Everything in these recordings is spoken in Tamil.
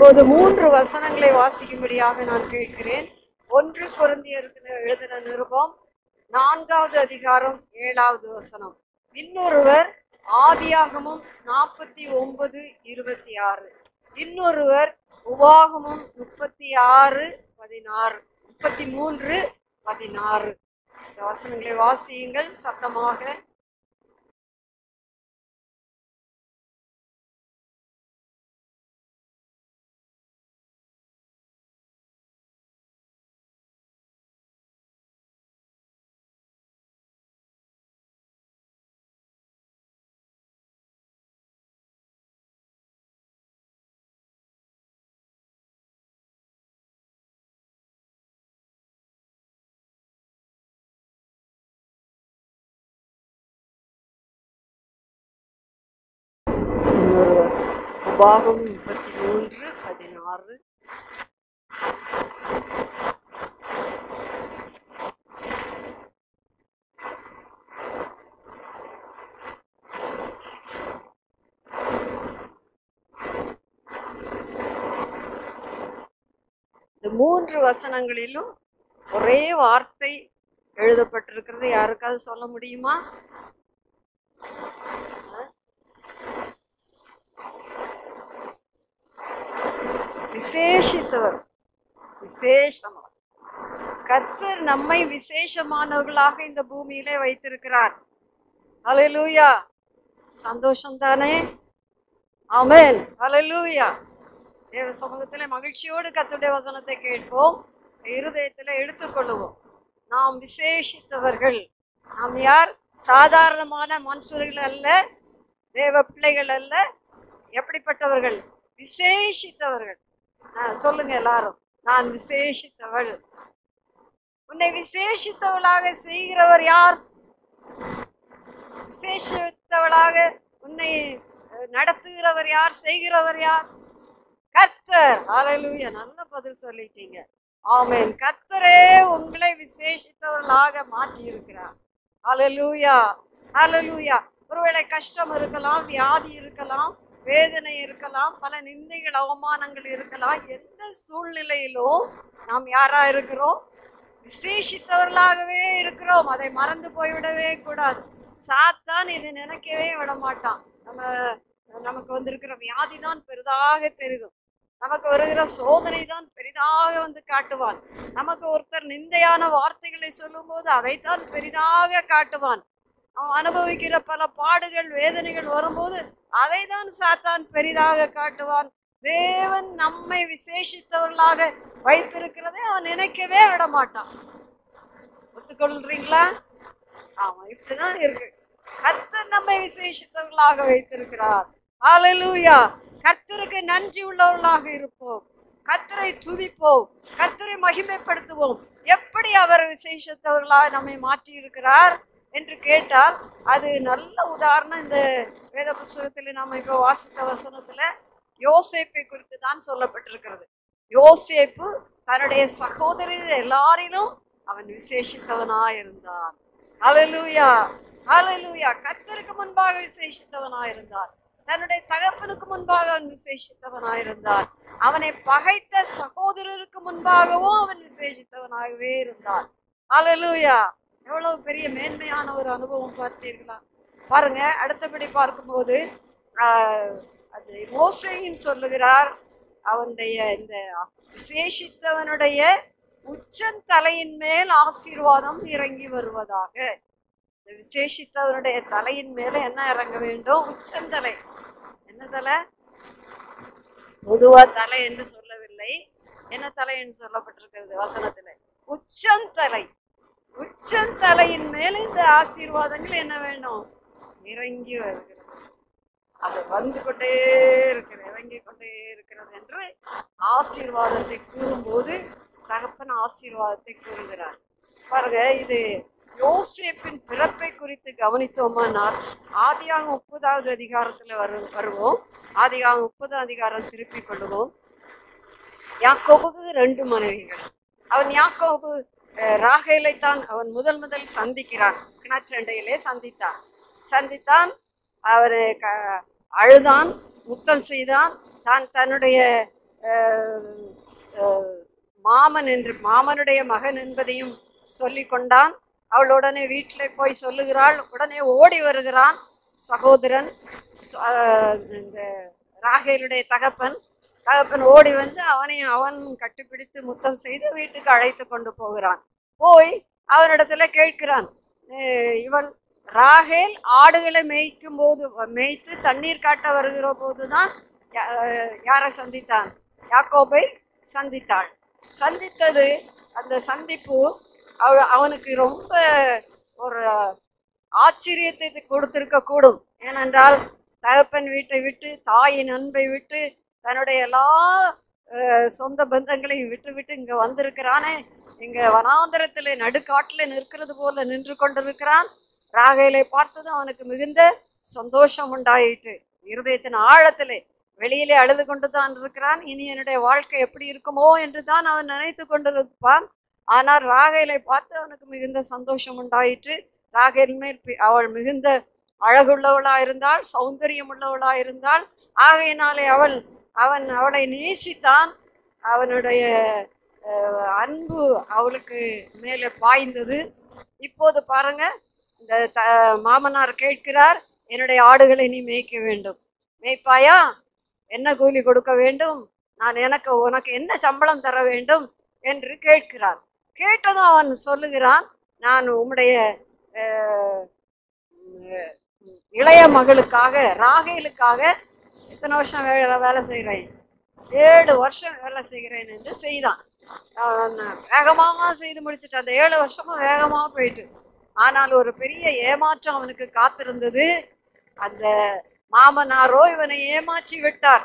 இப்போது மூன்று வசனங்களை வாசிக்கும்படியாக நான் கேட்கிறேன் ஒன்று குருந்தியருக்கு எழுதின நிருபம் நான்காவது அதிகாரம் ஏழாவது வசனம் இன்னொருவர் ஆதியாகமும் நாற்பத்தி ஒன்பது இருபத்தி ஆறு இன்னொருவர் உபாகமும் முப்பத்தி ஆறு பதினாறு முப்பத்தி மூன்று பதினாறு இந்த வசனங்களை வாசியுங்கள் சத்தமாக இன்னொருவர் உபாகம் முப்பத்தி மூன்று பதினாறு இந்த மூன்று வசனங்களிலும் ஒரே வார்த்தை எழுதப்பட்டிருக்கிறது யாருக்காவது சொல்ல முடியுமா விசேஷித்தவர் விசேஷமா கர்த்தர் நம்மை விசேஷமானவர்களாக இந்த பூமியிலே வைத்திருக்கிறார் ஹalleluya சந்தோஷம் தானே ஆமென் ஹalleluya தேவ சமூகத்திலே மகிழ்ச்சியோடு கர்த்தருடைய வசனத்தை கேட்போம் இருதயத்திலே எடுத்துக்கொள்ளுவோம் நாம் விசேஷித்தவர்கள் நாம் யார் சாதாரணமான மனுஷர்கள் அல்ல தேவ பிள்ளைகள் அல்ல எப்படிப்பட்டவர்கள் விசேஷித்தவர்கள் ஆ, சொல்லுங்க எல்லாரும் நான் விசேஷித்தவள் உன்னை விசேஷித்தவளாக செய்கிறவர் யார் விசேஷித்தவளாக உன்னை அஹ், நடத்துகிறவர் யார் செய்கிறவர் யார் கர்த்தர் ஹalleluya நல்ல பதில் சொல்லிட்டீங்க ஆமென் கர்த்தரே உங்களை விசேஷித்தவர்களாக மாற்றி இருக்கிறார் ஹalleluya ஹalleluya ஒருவேளை கஷ்டம் இருக்கலாம் வியாதி இருக்கலாம் வேதனை இருக்கலாம் பல நிந்தைகள் அவமானங்கள் இருக்கலாம் எந்த சூழ்நிலையிலும் நாம் யாரா இருக்கிறோம் விசேஷித்தவர்களாகவே இருக்கிறோம் அதை மறந்து போய்விடவே கூடாது சாத்தான் இது நினைக்கவே விட மாட்டான் நம்ம நமக்கு வந்திருக்கிற வியாதி தான் பெரிதாக தெரியும் நமக்கு வருகிற சோதனை தான் பெரிதாக வந்து காட்டுவான் நமக்கு ஒருத்தர் நிந்தையான வார்த்தைகளை சொல்லும்போது அதைத்தான் பெரிதாக காட்டுவான் அவன் அனுபவிக்கிற பல பாடுகள் வேதனைகள் வரும்போது அதை தான் சாத்தான் பெரிதாக காட்டுவான் தேவன் நம்மை விசேஷித்தவர்களாக வைத்திருக்கிறதை அவன் நினைக்கவே விட மாட்டான் ஒத்துக்கொள்றீங்களா ஆமா இப்படிதான் இருக்கு கர்த்தர் நம்மை விசேஷித்தவர்களாக வைத்திருக்கிறார் ஹalleluya கர்த்தருக்கு நன்றி உள்ளவர்களாக இருப்போம் கர்த்தரை துதிப்போம் கர்த்தரை மகிமைப்படுத்துவோம் எப்படி அவர் விசேஷத்தவர்களாக நம்மை மாற்றி இருக்கிறார் என்று கேட்டால் அது நல்ல உதாரணம் இந்த வேத புஸ்தகத்தில் நம்ம இப்போ வாசித்த வசனத்துல யோசேப்பை குறித்து தான் சொல்லப்பட்டிருக்கிறது யோசேப்பு தன்னுடைய சகோதரர் எல்லாரிலும் அவன் விசேஷித்தவனாய் இருந்தான் ஹalleluya ஹalleluya கர்த்தருக்கு முன்பாக விசேஷித்தவனாய் இருந்தான் தன்னுடைய தகப்பனுக்கு முன்பாக அவன் விசேஷித்தவனாய் இருந்தான் அவனை பகைத்த சகோதரருக்கு முன்பாகவும் அவன் விசேஷித்தவனாகவே இருந்தான் ஹalleluya எவ்வளவு பெரிய மேன்மையான ஒரு அனுபவம் பார்த்தீர்களா பாருங்க அடுத்தபடி பார்க்கும்போது ஆஹ், அது மோசையும் சொல்லுகிறார் அவனுடைய இந்த விசேஷித்தவனுடைய உச்சந்தலையின் மேல் ஆசீர்வாதம் இறங்கி வருவதாக இந்த விசேஷித்தவனுடைய தலையின் மேல என்ன இறங்க வேண்டும் உச்சந்தலை என்ன தலை பொதுவா தலை என்று சொல்லவில்லை என்ன தலை என்று சொல்லப்பட்டிருக்கிறது வசனத்துல உச்சந்தலை உச்சந்தலையின் மேல இந்த ஆசீர்வாதங்கள் என்ன வேண்டும் இறங்கி வருகிறது அது வந்து கொண்டே இருக்கிறது இறங்கி கொண்டே இருக்கிறது என்று ஆசீர்வாதத்தை கூறும்போது தகப்பன் ஆசீர்வாதத்தை கூறுகிறார் பாருங்க இது யோசேப்பின் பிறப்பை குறித்து கவனித்தோமானால் ஆதியாகம் முப்பதாவது அதிகாரத்துல வரு வருவோம் ஆதியாகம் முப்பதாம் அதிகாரம் திருப்பிக் கொள்ளுவோம் யாக்கோபுக்கு ரெண்டு மனைவிகள் அவன் யாக்கோபு அஹ், ராகேலைத்தான் அவன் முதல் முதல் சந்திக்கிறான் கிணற்றண்டையிலே சந்தித்தான் சந்தித்தான் அவரு க அழுதான் முத்தம் செய்தான் தான் தன்னுடைய அஹ், அஹ், மாமன் என்று மாமனுடைய மகன் என்பதையும் சொல்லி கொண்டான் அவள் உடனே வீட்டில் போய் சொல்லுகிறாள் உடனே ஓடி வருகிறான் சகோதரன் ச- அஹ், இந்த ராகேலுடைய தகப்பன் தகப்பன் ஓடி வந்து அவனையும் அவன் கட்டிப்பிடித்து முத்தம் செய்து வீட்டுக்கு அழைத்து கொண்டு போகிறான் போய் அவனிடத்துல கேட்கிறான் "அஹ், இவள் ராகேல் ஆடுகளை மேய்க்கும் போது மேய்த்து தண்ணீர் காட்ட வருகிற போதுதான் யா- அஹ், யாரை சந்தித்தான் யாக்கோபை சந்தித்தாள் சந்தித்தது அந்த சந்திப்பு அவ அவனுக்கு ரொம்ப ஒரு ஆச்சரியத்தை கொடுத்திருக்க கூடும் ஏனென்றால் தகப்பன் வீட்டை விட்டு தாயின் அன்பை விட்டு தன்னுடைய எல்லா அஹ், சொந்த பந்தங்களையும் விட்டு விட்டு இங்க வந்திருக்கிறானே இங்க வனாந்தரத்திலே நடுக்காட்டிலே நிற்கிறது போல நின்று கொண்டிருக்கிறான் ராகேலை பார்த்ததும் அவனுக்கு மிகுந்த சந்தோஷம் உண்டாயிற்று இருதயத்தின் ஆழத்திலே வெளியிலே அழுது கொண்டு தான் இருக்கிறான் இனி என்னுடைய வாழ்க்கை எப்படி இருக்குமோ என்று தான் அவன் நினைத்து கொண்டிருப்பான் ஆனால் ராகேலை பார்த்து அவனுக்கு மிகுந்த சந்தோஷம் உண்டாயிற்று ராகேல் மேல் பி- அவள் மிகுந்த அழகுள்ளவளா இருந்தாள் சௌந்தரியம் உள்ளவளா இருந்தாள் ஆகையினாலே அவள் அவன் அவளை நேசித்தான் அவனுடைய அஹ், அன்பு அவளுக்கு மேலே பாய்ந்தது இப்போது பாருங்க இந்த த மாமனார் கேட்கிறார் என்னுடைய ஆடுகளை நீ மேய்க்க வேண்டும் மேய்ப்பாயா என்ன கூலி கொடுக்க வேண்டும் நான் எனக்கு உனக்கு என்ன சம்பளம் தர வேண்டும் என்று கேட்கிறார் கேட்டதும் அவன் சொல்லுகிறான் நான் உம்முடைய அஹ், உம், இளைய மகளுக்காக ராகேலுக்காக எத்தனை வருஷம் வேலை வேலை செய்கிறேன் ஏழு வருஷம் வேலை செய்கிறேன் என்று செய்தான் அவன் வேகமாக செய்து முடிச்சிட்டு அந்த ஏழு வருஷமும் வேகமாக போயிட்டு ஆனால் ஒரு பெரிய ஏமாற்றம் அவனுக்கு காத்திருந்தது அந்த மாமனாரோ இவனை ஏமாற்றி விட்டார்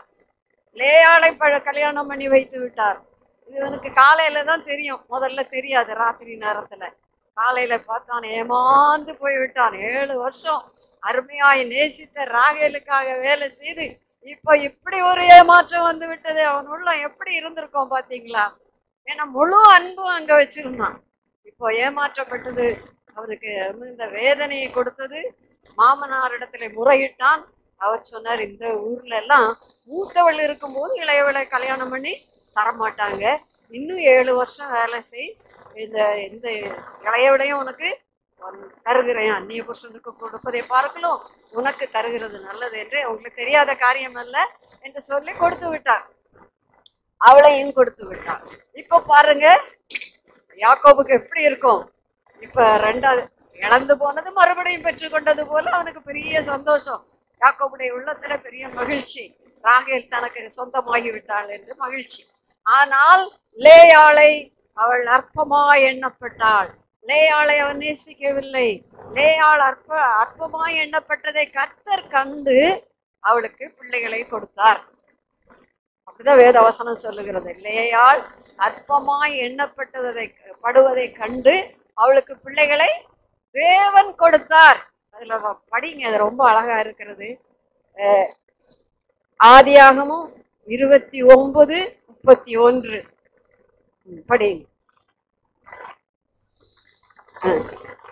லேயாளை பழ கல்யாணம் பண்ணி வைத்து விட்டார் இது இவனுக்கு காலையில தான் தெரியும் முதல்ல தெரியாது ராத்திரி நேரத்துல காலையில பார்த்தான் ஏமாந்து போய் விட்டான் ஏழு வருஷம் அருமையாய் நேசித்த ராகேலுக்காக வேலை செய்து இப்போ இப்படி ஒரு ஏமாற்றம் வந்து விட்டது அவன் உள்ள எப்படி இருந்திருக்கோம் பாத்தீங்களா ஏன்னா முழு அன்பும் அங்க வச்சிருந்தான் இப்போ ஏமாற்றப்பட்டது அவனுக்கு மிகுந்த வேதனையை கொடுத்தது மாமனாரிடத்துல முறையிட்டான் அவர் சொன்னார் இந்த ஊர்ல எல்லாம் மூத்தவள் இருக்கும்போது இளையவளை கல்யாணம் பண்ணி தரமாட்டாங்க இன்னும் ஏழு வருஷம் வேலை செய் இந்த இந்த இளையவளையும் உனக்கு உன் தருகிறேன் அந்நிய புருஷனுக்கு கொடுப்பதை பார்க்கலாம் உனக்கு தருகிறது நல்லது என்று உங்களுக்கு தெரியாத காரியம் அல்ல என்று சொல்லி கொடுத்து விட்டார் அவளையும் கொடுத்து விட்டார் இப்போ பாருங்க யாக்கோபுக்கு எப்படி இருக்கும் இப்ப ரெண்டாவது இழந்து போனது மறுபடியும் பெற்றுக்கொண்டது போல அவனுக்கு பெரிய சந்தோஷம் யாக்கோபுடைய உள்ளத்துல பெரிய மகிழ்ச்சி ராகேல் தனக்கு சொந்தமாகி விட்டாள் என்று மகிழ்ச்சி ஆனால் லேயாளை அவள் அற்பமாய் எண்ணப்பட்டாள் லேயாளை அவன் நேசிக்கவில்லை லேயாள் அற்ப அற்பமாய் எண்ணப்பட்டதை கர்த்தர் கண்டு அவளுக்கு பிள்ளைகளை கொடுத்தார் அப்படிதான் வேத வசனம் சொல்லுகிறது லேயாள் அற்பமாய் எண்ணப்பட்டதை படுவதை கண்டு அவளுக்கு பிள்ளைகளை தேவன் கொடுத்தார் அதுல வ- படிங்க அது ரொம்ப அழகா இருக்கிறது அஹ், ஆதியாகமும் இருபத்தி ஒன்பது முப்பத்தி ஒன்று ம், படிங்க அஹ்.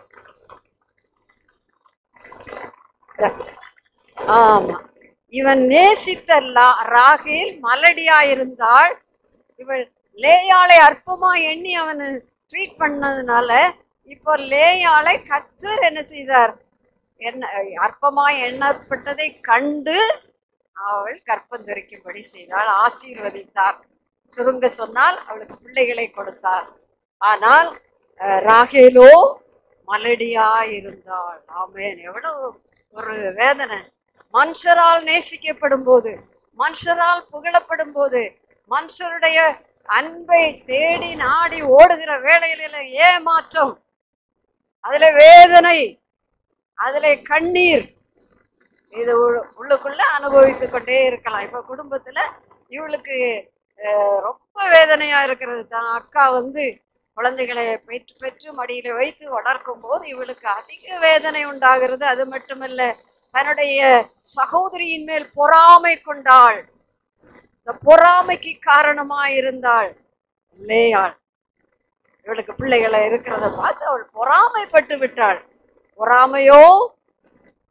ஆமா இவன் நேசித்த லா- ராகேல் மலடியாயிருந்தாள் இவள் லேயாளை அற்பமா எண்ணி அவன் ட்ரீட் பண்ணதுனால இப்போ லேயாளை கத்தர் என்ன செய்தார் என்ன அற்பமாய் எண்ணப்பட்டதை கண்டு அவள் கற்பம் தரிக்கும்படி செய்தாள் ஆசீர்வதித்தார் சுருங்க சொன்னால் அவளுக்கு பிள்ளைகளை கொடுத்தார் ஆனால் அஹ், ராகேலோ மலடியாய் இருந்தாள் ஆமென் எவ்வளவு ஒரு வேதனை மனுஷரால் நேசிக்கப்படும் போது மனுஷரால் புகழப்படும் போது மனுஷருடைய அன்பை தேடி நாடி ஓடுகிற வேளையில ஏமாற்றம் அதுல வேதனை அதுல கண்ணீர் இது உள்ள- உள்ளுக்குள்ள அனுபவித்து கொண்டே இருக்கலாம் இப்ப குடும்பத்துல இவளுக்கு அஹ், ரொம்ப வேதனையா இருக்கிறது தான் அக்கா வந்து குழந்தைகளை பெற்று பெற்று மடியில வைத்து வளர்க்கும் போது இவளுக்கு அதிக வேதனை உண்டாகிறது அது மட்டுமல்ல தன்னுடைய சகோதரியின் மேல் பொறாமை கொண்டாள் இந்த பொறாமைக்கு காரணமாய் இருந்தாள் லேயாள் இவளுக்கு பிள்ளைகளை இருக்கிறத பார்த்து அவள் பொறாமைப்பட்டு விட்டாள் பொறாமையோ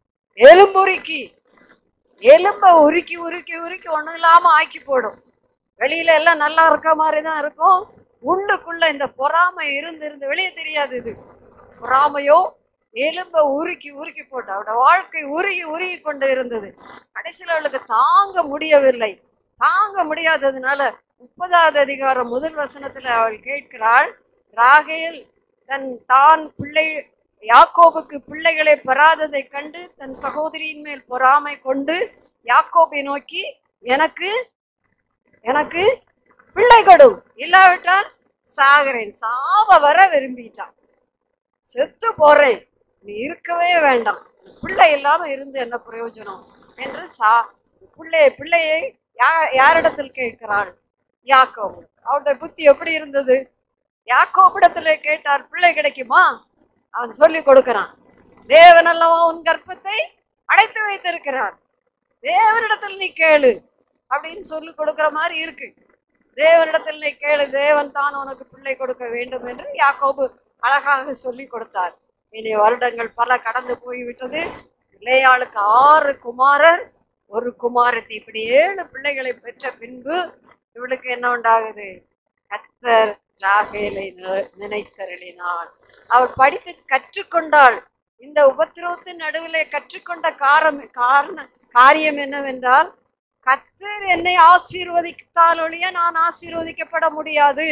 எலும்புருக்கி எலும்பை உருக்கி உருக்கி உருக்கி ஒண்ணும் இல்லாம ஆக்கி போடும் வெளியில எல்லாம் நல்லா இருக்க மாதிரி தான் இருக்கும் உள்ளுக்குள்ள இந்த பொறாமை இருந்து இருந்து வெளியே தெரியாது இது பொறாமையோ எலும்ப உருக்கி உருக்கி போட்டு அவட வாழ்க்கை உருகி உருகி கொண்டு இருந்தது கடைசியில் அவளுக்கு தாங்க முடியவில்லை தாங்க முடியாததுனால முப்பதாவது அதிகாரம் முதல் வசனத்துல அவள் கேட்கிறாள் ராகேல் தன் தான் பிள்ளை யாக்கோபுக்கு பிள்ளைகளை பெறாததை கண்டு தன் சகோதரியின் மேல் பொறாமை கொண்டு யாக்கோபை நோக்கி எனக்கு எனக்கு பிள்ளை கொடும் இல்லாவிட்டால் சாகிறேன் சாவ வர விரும்பிட்டான் செத்து போறேன் நீ இருக்கவே வேண்டாம் பிள்ளை இல்லாம இருந்து என்ன பிரயோஜனம் என்று சா பிள்ளை பிள்ளையை யா யாரிடத்தில் கேட்கிறாள் யாக்கோபு அவருடைய புத்தி எப்படி இருந்தது யாக்கோபிடத்துல கேட்டார் பிள்ளை கிடைக்குமா அவன் சொல்லி கொடுக்கிறான் தேவன் அல்லவா உன் கர்ப்பத்தை அடைத்து வைத்திருக்கிறார் தேவனிடத்தில் நீ கேளு அப்படின்னு சொல்லி கொடுக்கிற மாதிரி இருக்கு தேவனிடத்தில் நீ கேளு தேவன் தான் உனக்கு பிள்ளை கொடுக்க வேண்டும் என்று யாக்கோபு அழகாக சொல்லி கொடுத்தார் இனி வருடங்கள் பல கடந்து போய்விட்டது லேயாளுக்கு ஆறு குமாரர் ஒரு குமாரத்தி இப்படி ஏழு பிள்ளைகளை பெற்ற பின்பு இவளுக்கு என்ன உண்டாகுது கத்தர் ராகேலை நி- நினைத்தருளினாள் அவள் படித்து கற்றுக்கொண்டாள் இந்த உபத்திரவத்தின் நடுவிலே கற்றுக்கொண்ட காரம் காரண காரியம் என்னவென்றால் கத்தர் என்னை ஆசீர்வதித்தால் ஒழிய நான் ஆசீர்வதிக்கப்பட முடியாது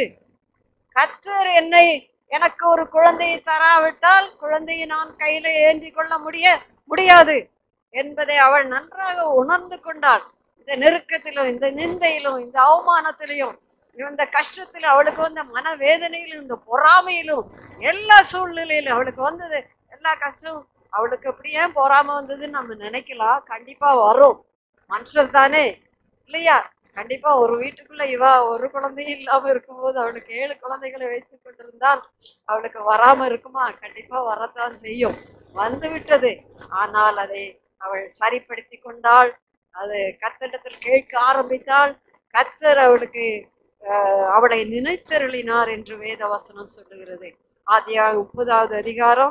கத்தர் என்னை எனக்கு ஒரு குழந்தையை தராவிட்டால் குழந்தையை நான் கையில ஏந்தி கொள்ள முடிய முடியாது என்பதை அவள் நன்றாக உணர்ந்து கொண்டாள் இந்த நெருக்கத்திலும் இந்த நிந்தையிலும் இந்த அவமானத்திலையும் இந்த கஷ்டத்திலும் அவளுக்கு வந்த மனவேதனையிலும் இந்த பொறாமையிலும் எல்லா சூழ்நிலையிலும் அவளுக்கு வந்தது எல்லா கஷ்டம் அவளுக்கு அப்படி ஏன் பொறாமை வந்ததுன்னு நம்ம நினைக்கலாம் கண்டிப்பா வரும் மனுஷர் தானே இல்லையா கண்டிப்பா ஒரு வீட்டுக்குள்ள இவ ஒரு குழந்தையும் இல்லாம இருக்கும்போது அவளுக்கு ஏழு குழந்தைகளை வைத்துக் கொண்டிருந்தால் அவளுக்கு வராம இருக்குமா கண்டிப்பா வரத்தான் செய்யும் வந்து விட்டது ஆனால் அதை அவள் சரிப்படுத்தி கொண்டாள் அது கத்தரிடத்தில் கேட்க ஆரம்பித்தாள் கத்தர் அவளுக்கு ஆஹ், அவளை நினைத்தருளினார் என்று வேத வசனம் சொல்லுகிறது ஆதியாக முப்பதாவது அதிகாரம்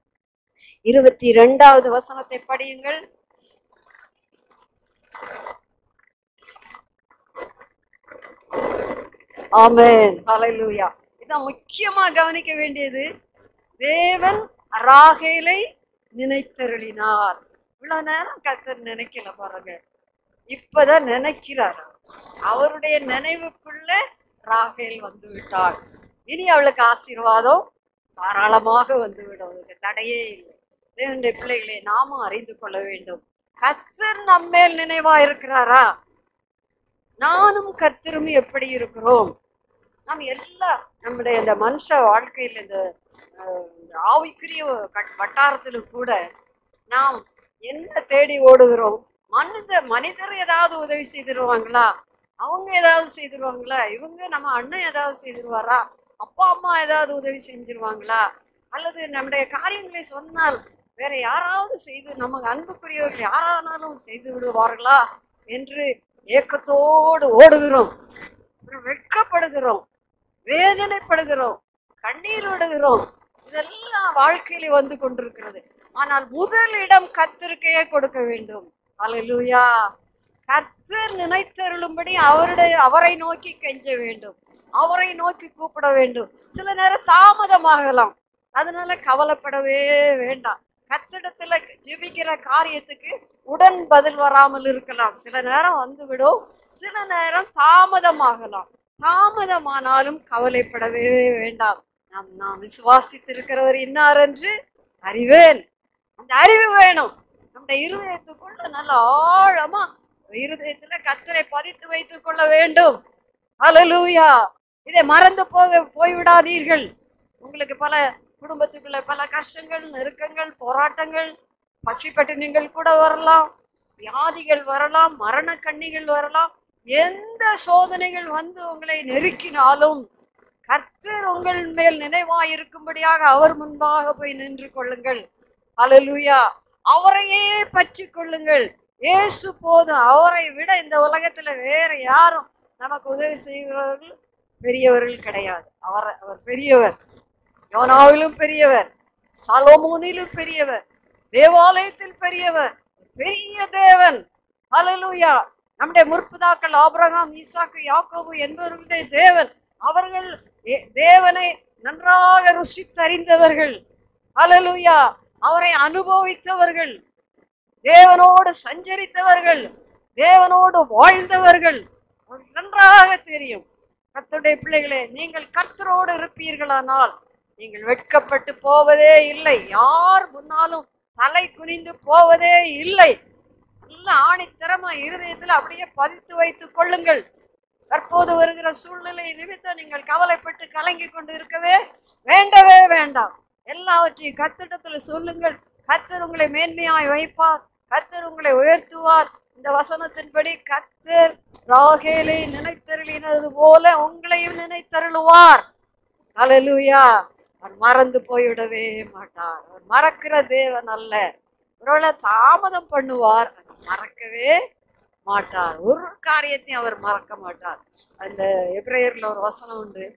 இருபத்தி இரண்டாவது வசனத்தை படியுங்கள் ஆமென் ஹalleluya இதான் முக்கியமா கவனிக்க வேண்டியது தேவன் ராகேலை நினைத்தருளினார் இவ்வளவு நேரம் கத்தர் நினைக்கல பாருங்க இப்பதான் நினைக்கிறார் அவர். அவருடைய நினைவுக்குள்ள ராகேல் வந்து விட்டாள் இனி அவளுக்கு ஆசீர்வாதம் தாராளமாக வந்துவிடும் அவளுக்கு தடையே இல்லை தேவனுடைய பிள்ளைகளை நாமும் அறிந்து கொள்ள வேண்டும் கத்தர் நம்மேல் நினைவா இருக்கிறாரா நானும் கர்த்தரும் எப்படி இருக்கிறோம் நாம் எல்லாம் நம்முடைய இந்த மனுஷ வாழ்க்கையில் இந்த அஹ், இந்த ஆவிக்குரிய கட்- வட்டாரத்துல கூட நாம் என்ன தேடி ஓடுகிறோம் மனித மனிதர் ஏதாவது உதவி செய்திருவாங்களா அவங்க ஏதாவது செய்திருவாங்களா இவங்க நம்ம அண்ணன் ஏதாவது செய்திருவாரா அப்பா அம்மா ஏதாவது உதவி செஞ்சிருவாங்களா அல்லது நம்முடைய காரியங்களை சொன்னால் வேற யாராவது செய்து நமக்கு அன்புக்குரியவர்கள் யாரானாலும் செய்து விடுவார்களா என்று ஏக்கத்தோடு ஓடுகிறோம் அப்புறம் வெட்கப்படுகிறோம் வேதனைப்படுகிறோம் கண்ணீர் விடுகிறோம் இதெல்லாம் வாழ்க்கையில வந்து கொண்டிருக்கிறது ஆனால் முதலிடம் கத்திற்கே கொடுக்க வேண்டும் அல்லேலூயா கர்த்தர் நினைத்தருளும்படி அவருடைய அவரை நோக்கி கெஞ்ச வேண்டும் அவரை நோக்கி கூப்பிட வேண்டும் சில நேரம் தாமதமாகலாம் அதனால கவலைப்படவே வேண்டாம் கத்திடத்துல ஜெபிக்கிற காரியத்துக்கு உடன் பதில் வராமல் இருக்கலாம் சில நேரம் வந்துவிடும் சில நேரம் தாமதமாகலாம் தாமதமானாலும் கவலைப்படவே வேண்டாம் நாம் நாம் விசுவாசித்திருக்கிறவர் இன்னார் என்று அறிவேன் அந்த அறிவு வேணும் நம்முடைய இருதயத்துக்குள்ள நல்ல ஆழமா இருதயத்துல கத்தரை பதித்து வைத்துக் கொள்ள வேண்டும் ஹalleluya இதை மறந்து போக போய்விடாதீர்கள் உங்களுக்கு பல குடும்பத்துக்குள்ள பல கஷ்டங்கள் நெருக்கங்கள் போராட்டங்கள் பசிப்பட்டினிகள் கூட வரலாம் வியாதிகள் வரலாம் மரண கண்ணிகள் வரலாம் எந்த சோதனைகள் வந்து உங்களை நெருக்கினாலும் கர்த்தர் உங்கள் மேல் நினைவாய் இருக்கும்படியாக அவர் முன்பாக போய் நின்று கொள்ளுங்கள் அல்லேலூயா அவரையே பற்றி கொள்ளுங்கள் இயேசு போதும் அவரை விட இந்த உலகத்துல வேற யாரும் நமக்கு உதவி செய்கிறவர்கள் பெரியவர்கள் கிடையாது அவர் அவர் பெரியவர் யோனாவிலும் பெரியவர் சாலோமோனிலும் பெரியவர் தேவாலயத்தில் பெரியவர் பெரிய தேவன் ஹalleluya நம்முடைய முற்பிதாக்கள் ஆபிரகாம் ஈசாக்கு யாக்கோபு என்பவர்களுடைய தேவன் அவர்கள் ஏ- தேவனை நன்றாக ருசித்தறிந்தவர்கள் அல்லேலூயா அவரை அனுபவித்தவர்கள் தேவனோடு சஞ்சரித்தவர்கள் தேவனோடு வாழ்ந்தவர்கள் அவர்களுக்கு நன்றாக தெரியும் கர்த்தருடைய பிள்ளைகளே நீங்கள் கர்த்தரோடு இருப்பீர்களானால் நீங்கள் வெட்கப்பட்டு போவதே இல்லை யார் முன்னாலும் தலை குனிந்து போவதே இல்லை நல்ல ஆணித்தரமா இருதயத்தில் அப்படியே பதித்து வைத்துக் கொள்ளுங்கள் தற்போது வருகிற சூழ்நிலை நிமித்தம் நீங்கள் கவலைப்பட்டு கலங்கி கொண்டு இருக்கவே வேண்டவே வேண்டாம் எல்லாவற்றையும் கத்திடத்துல சொல்லுங்கள் கத்தர் உங்களை மேன்மையாய் வைப்பார் கத்தர் உங்களை உயர்த்துவார் இந்த வசனத்தின்படி கத்தர் ராகேலை நினைத்தருளினது போல உங்களையும் நினைத்தருளுவார் அல்லேலூயா அவர் மறந்து போய்விடவே மாட்டார் அவர் மறக்கிற தேவன் அல்ல ஒருவேளை தாமதம் பண்ணுவார் ஆனா மறக்கவே மாட்டார் ஒரு காரியத்தையும் அவர் மறக்க மாட்டார் அந்த எப்ரேயர்ல ஒரு வசனம் உண்டு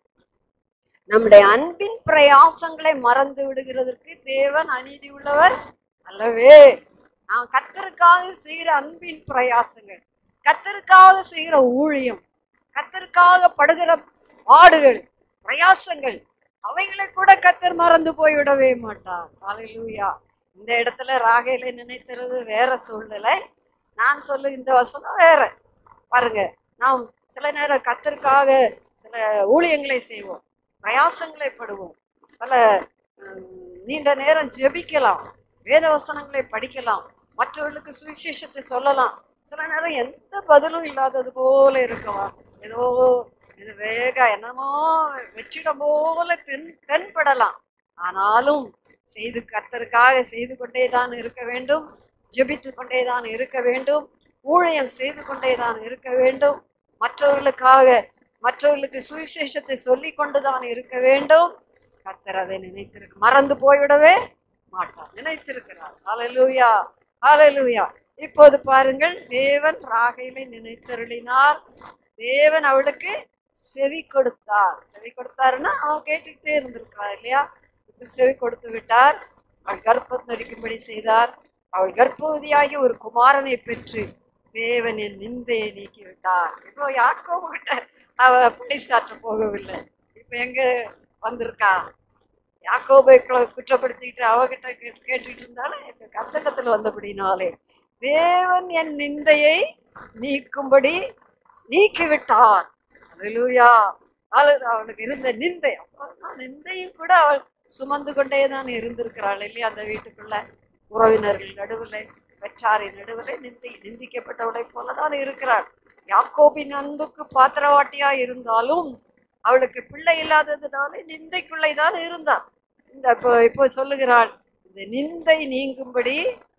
நம்முடைய அன்பின் பிரயாசங்களை மறந்து விடுகிறதற்கு தேவன் அநீதி உள்ளவர் அல்லவே நாம் கத்தருக்காக செய்கிற அன்பின் பிரயாசங்கள் கத்தருக்காக செய்கிற ஊழியம் கத்தருக்காக படுகிற பாடுகள் பிரயாசங்கள் அவைகளை கூட கத்தர் மறந்து போய்விடவே மாட்டார் ஹalleluya இந்த இடத்துல ராகையில நினைக்கிறது வேற சூழ்நிலை நான் சொல்லு இந்த வசனம் வேற பாருங்க நாம் சில நேரம் கத்தருக்காக சில ஊழியங்களை செய்வோம் பிரயாசங்களை படுவோம் பல உம், நீண்ட நேரம் ஜெபிக்கலாம் வேத வசனங்களை படிக்கலாம் மற்றவர்களுக்கு சுவிசேஷத்தை சொல்லலாம் சில நேரம் எந்த பதிலும் இல்லாதது போல இருக்கவா ஏதோ இது வேக என்னமோ வெற்றிடம் போல தென் தென்படலாம் ஆனாலும் செய்து கர்த்தருக்காக செய்து கொண்டே தான் இருக்க வேண்டும் ஜெபித்து கொண்டே தான் இருக்க வேண்டும் ஊழியம் செய்து கொண்டே தான் இருக்க வேண்டும் மற்றவர்களுக்காக மற்றவர்களுக்கு சுவிசேஷத்தை சொல்லி கொண்டு தான் இருக்க வேண்டும் கர்த்தர் அதை நினைத்திருக்க மறந்து போய்விடவே மாட்டார் நினைத்திருக்கிறார் ஹalleluya ஹalleluya இப்போது பாருங்கள் தேவன் ராகையிலை நினைத்தருளினார் தேவன் அவளுக்கு செவி கொடுத்தார் செவி கொடுத்தாருன்னா அவன் கேட்டுக்கிட்டே இருந்திருக்கிறார் இல்லையா இப்ப செவி கொடுத்து விட்டார் அவள் கர்ப்பம் தரிக்கும்படி செய்தார் அவள் கர்ப்பவதியாகி ஒரு குமாரனை பெற்று தேவன் என் நிந்தையை நீக்கி விட்டார் இப்போ யாக்கோபு கிட்ட அவ பழி சாற்ற போகவில்லை இப்ப எங்க வந்திருக்கா யாக்கோபை கு- குற்றப்படுத்திக்கிட்டு அவகிட்ட கேட்டு கேட்டுட்டு இருந்தாலும் இப்ப கத்தடத்துல வந்தபடினாலே தேவன் என் நிந்தையை நீக்கும்படி நீக்கி விட்டார் அல்லேலூயா அல்லது அவனுக்கு இருந்த நிந்தை அப்போ நிந்தையும் கூட அவள் சுமந்து கொண்டே தான் இருந்திருக்கிறாள் இல்லையா அந்த வீட்டுக்குள்ள உறவினர்கள் நடுவில் வெற்றாரின் நடுவில் நிந்தி நிந்திக்கப்பட்டவளைப் போலதான் இருக்கிறாள் யாக்கோபின் அன்புக்கு பாத்திரவாட்டியா இருந்தாலும் அவளுக்கு பிள்ளை இல்லாததுனால நிந்தைக்குள்ளே தான் இருந்தாள் இந்த இப்போ இப்போ சொல்லுகிறாள் இந்த நிந்தை நீங்கும்படி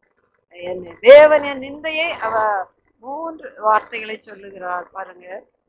என் தேவன் என் நிந்தையை அவ மூன்று வார்த்தைகளை சொல்லுகிறாள் பாருங்க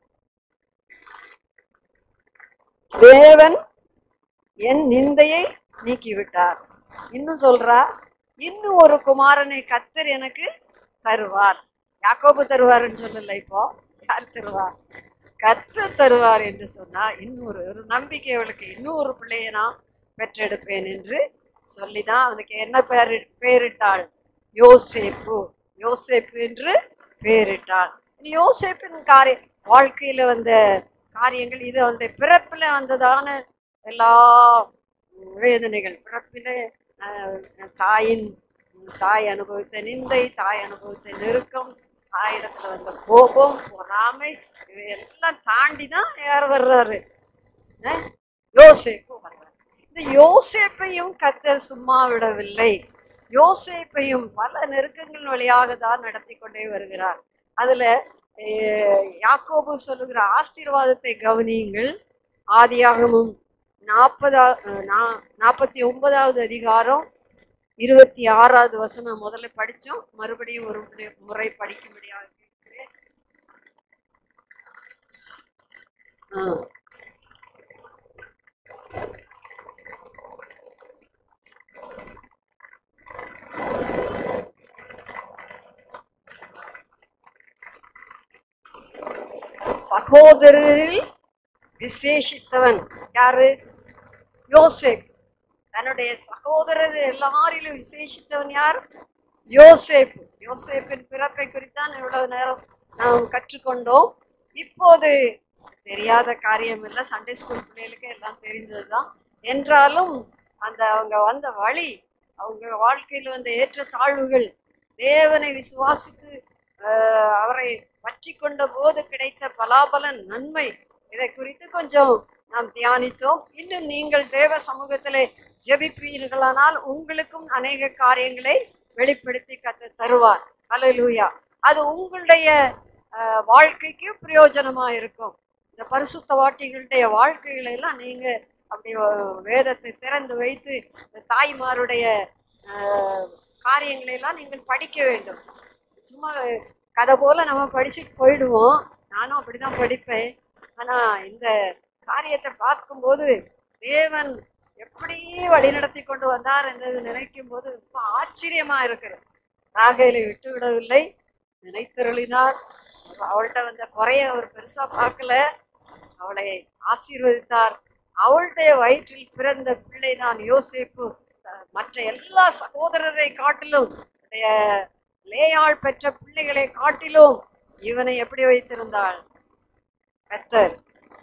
தேவன் என் நிந்தையை நீக்கிவிட்டார் இன்னும் சொல்றா இன்னும் ஒரு குமாரனை கத்தர் எனக்கு தருவார் யாக்கோபு தருவாருன்னு சொல்லல இப்போ யார் தருவார் கத்தர் தருவார் என்று சொன்னா இன்னொரு ஒரு நம்பிக்கை அவளுக்கு இன்னும் ஒரு பிள்ளையை நான் பெற்றெடுப்பேன் என்று சொல்லிதான் அவனுக்கு என்ன பேர் பேரிட்டாள் யோசேப்பு யோசேப்பு என்று பேரிட்டாள் இனி யோசேப்பின் காரிய வாழ்க்கையில வந்த காரியங்கள் இது வந்து பிறப்பில் வந்ததான எல்லா வேதனைகள் பிறப்பிலே அஹ், தாயின் தாய் அனுபவித்த நிந்தை தாய் அனுபவித்த நெருக்கம் தாயிடத்துல வந்த கோபம் பொறாமை இவையெல்லாம் தாண்டி தான் யார் வர்றாரு அஹ், யோசேப்பு வர்றாரு இந்த யோசேப்பையும் கத்தர் சும்மா விடவில்லை யோசேப்பையும் பல நெருக்கங்கள் வழியாக தான் நடத்தி கொண்டே வருகிறார் அதுல அஹ், யாக்கோபு சொல்லுகிற ஆசீர்வாதத்தை கவனியுங்கள் ஆதியாகமும் நாற்பதா அஹ், நா- நாற்பத்தி ஒன்பதாவது அதிகாரம் இருபத்தி ஆறாவது வசனம் முதல்ல படிச்சோம் மறுபடியும் ஒரு முறை- முறை படிக்கும்படியாக கேட்கிறேன் ஆ. சகோதரரில் விசேஷித்தவன் யாரு யோசேப் தன்னுடைய சகோதரர் எல்லாரிலும் விசேஷித்தவன் யார் யோசேப்பு யோசேப்பின் பிறப்பை குறித்தான் இவ்வளவு நேரம் நாம் கற்றுக்கொண்டோம் இப்போது தெரியாத காரியம் இல்லை சண்டே ஸ்கூல் பிள்ளைகளுக்கு எல்லாம் தெரிந்ததுதான் என்றாலும் அந்த அவங்க வந்த வழி அவங்க வாழ்க்கையில் வந்த ஏற்ற தாழ்வுகள் தேவனை விசுவாசித்து ஆஹ், அவரை பற்றி கொண்ட போது கிடைத்த பலாபலன் நன்மை இதை குறித்து கொஞ்சம் நாம் தியானித்தோம் இன்னும் நீங்கள் தேவ சமூகத்திலே ஜெபிப்பீர்களானால் உங்களுக்கும் அநேக காரியங்களை வெளிப்படுத்தி கத்த தருவார் ஹalleluya அது உங்களுடைய ஆஹ், வாழ்க்கைக்கு பிரயோஜனமா இருக்கும் இந்த பரிசுத்த வாட்டிகளுடைய வாழ்க்கைகளை எல்லாம் நீங்க அப்படி அஹ், வேதத்தை திறந்து வைத்து இந்த தாய்மாருடைய ஆஹ், காரியங்களை எல்லாம் நீங்கள் படிக்க வேண்டும் சும்மா கதை போல நம்ம படிச்சுட்டு போயிடுவோம் நானும் அப்படிதான் படிப்பேன் ஆனா இந்த காரியத்தை பார்க்கும்போது தேவன் எப்படி வழிநடத்தி கொண்டு வந்தார் என்றது நினைக்கும் போது ரொம்ப ஆச்சரியமா இருக்கிறது ராகையில விட்டு விடவில்லை நினைத்தருளினார் அவள்கிட்ட வந்த குறைய அவர் பெருசா பார்க்கல அவளை ஆசீர்வதித்தார் அவளுடைய வயிற்றில் பிறந்த பிள்ளை தான் யோசேப்பு அஹ், மற்ற எல்லா சகோதரரை காட்டிலும் உடைய லேயாள் பெற்ற பிள்ளைகளை காட்டிலும் இவனை எப்படி வைத்திருந்தாள் கத்தர்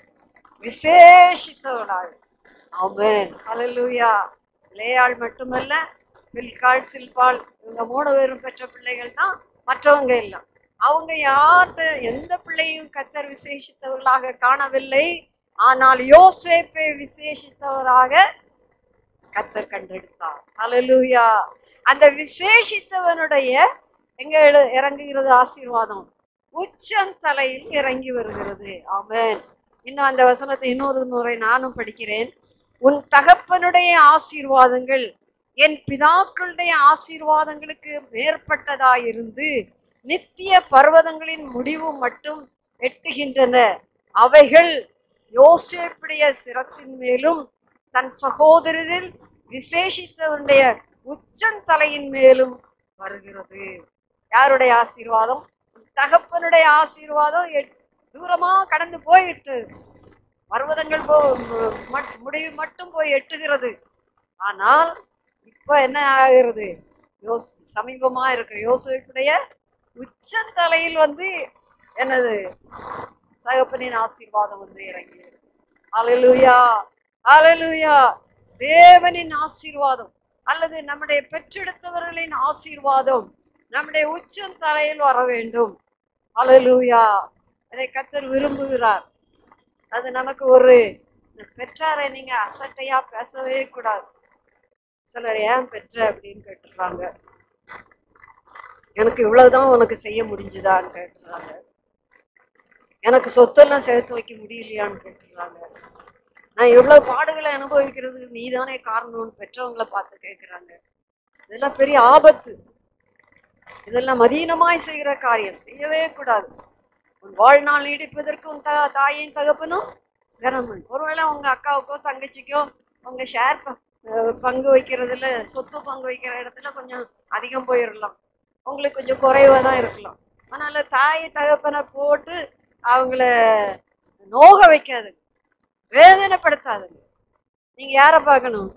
விசேஷித்தவளாள் ஆமென் ஹalleluya லேயாள் மட்டுமல்ல பில்காள் சில்பாள் இவங்க மூணு பேரும் பெற்ற பிள்ளைகள் தான் மற்றவங்க எல்லாம் அவங்க யார்கிட்ட எந்த பிள்ளையும் கத்தர் விசேஷித்தவர்களாக காணவில்லை ஆனால் யோசேப்பை விசேஷித்தவராக கத்தர் கண்டெடுத்தார் ஹalleluya அந்த விசேஷித்தவனுடைய எங்க எழு- இறங்குகிறது ஆசீர்வாதம் உச்சந்தலையில் இறங்கி வருகிறது ஆமென் இன்னும் அந்த வசனத்தை இன்னொரு முறை நானும் படிக்கிறேன் உன் தகப்பனுடைய ஆசீர்வாதங்கள் என் பிதாக்களுடைய ஆசீர்வாதங்களுக்கு மேற்பட்டதாயிருந்து நித்திய பர்வதங்களின் முடிவு மட்டும் எட்டுகின்றன அவைகள் யோசேப்புடைய சிரசின் மேலும் தன் சகோதரரில் விசேஷித்தவனுடைய உச்சந்தலையின் மேலும் வருகிறது யாருடைய ஆசீர்வாதம் தகப்பனுடைய ஆசீர்வாதம் எட்- தூரமா கடந்து போயிட்டு பர்வதங்கள் போ மு- மட்- முடிவு மட்டும் போய் எட்டுகிறது ஆனால் இப்ப என்ன ஆகிறது யோஸ் சமீபமா இருக்கிற யோசுடைய உச்சந்தலையில் வந்து என்னது சகப்பனின் ஆசீர்வாதம் வந்து இறங்கி அலலுயா அலலுயா தேவனின் ஆசீர்வாதம் அல்லது நம்முடைய பெற்றெடுத்தவர்களின் ஆசீர்வாதம் நம்முடைய உச்சம் தலையில் வர வேண்டும் அலலுயா அதை கத்தர் விரும்புகிறார் அது நமக்கு ஒரு பெற்றாரை நீங்க அசட்டையா பேசவே கூடாது சிலர் ஏன் பெற்ற அப்படின்னு கேட்டுறாங்க எனக்கு இவ்வளவுதான் உனக்கு செய்ய முடிஞ்சுதான்னு கேட்டுறாங்க எனக்கு சொத்தெல்லாம் சேர்த்து வைக்க முடியலையான்னு கேட்டுறாங்க நான் எவ்வளவு பாடுகளை அனுபவிக்கிறதுக்கு நீதானே காரணம்னு பெற்றவங்கள பார்த்து கேட்குறாங்க இதெல்லாம் பெரிய ஆபத்து இதெல்லாம் மதீனமாய் செய்கிற காரியம் செய்யவே கூடாது உன் வாழ்நாள் நீடிப்பதற்கு உன் த தாயின் தகப்பனும் கனமன் ஒருவேளை உங்க அக்காவுக்கோ தங்கச்சிக்கோ உங்க ஷேர் பங்கு வைக்கிறதுல சொத்து பங்கு வைக்கிற இடத்துல கொஞ்சம் அதிகம் போயிடலாம் உங்களுக்கு கொஞ்சம் குறைவாக தான் இருக்கலாம் அதனால தாய் தகப்பனை போட்டு அவங்கள நோக வைக்காதுங்க வேதனைப்படுத்தாதுங்க நீங்க யாரை பார்க்கணும்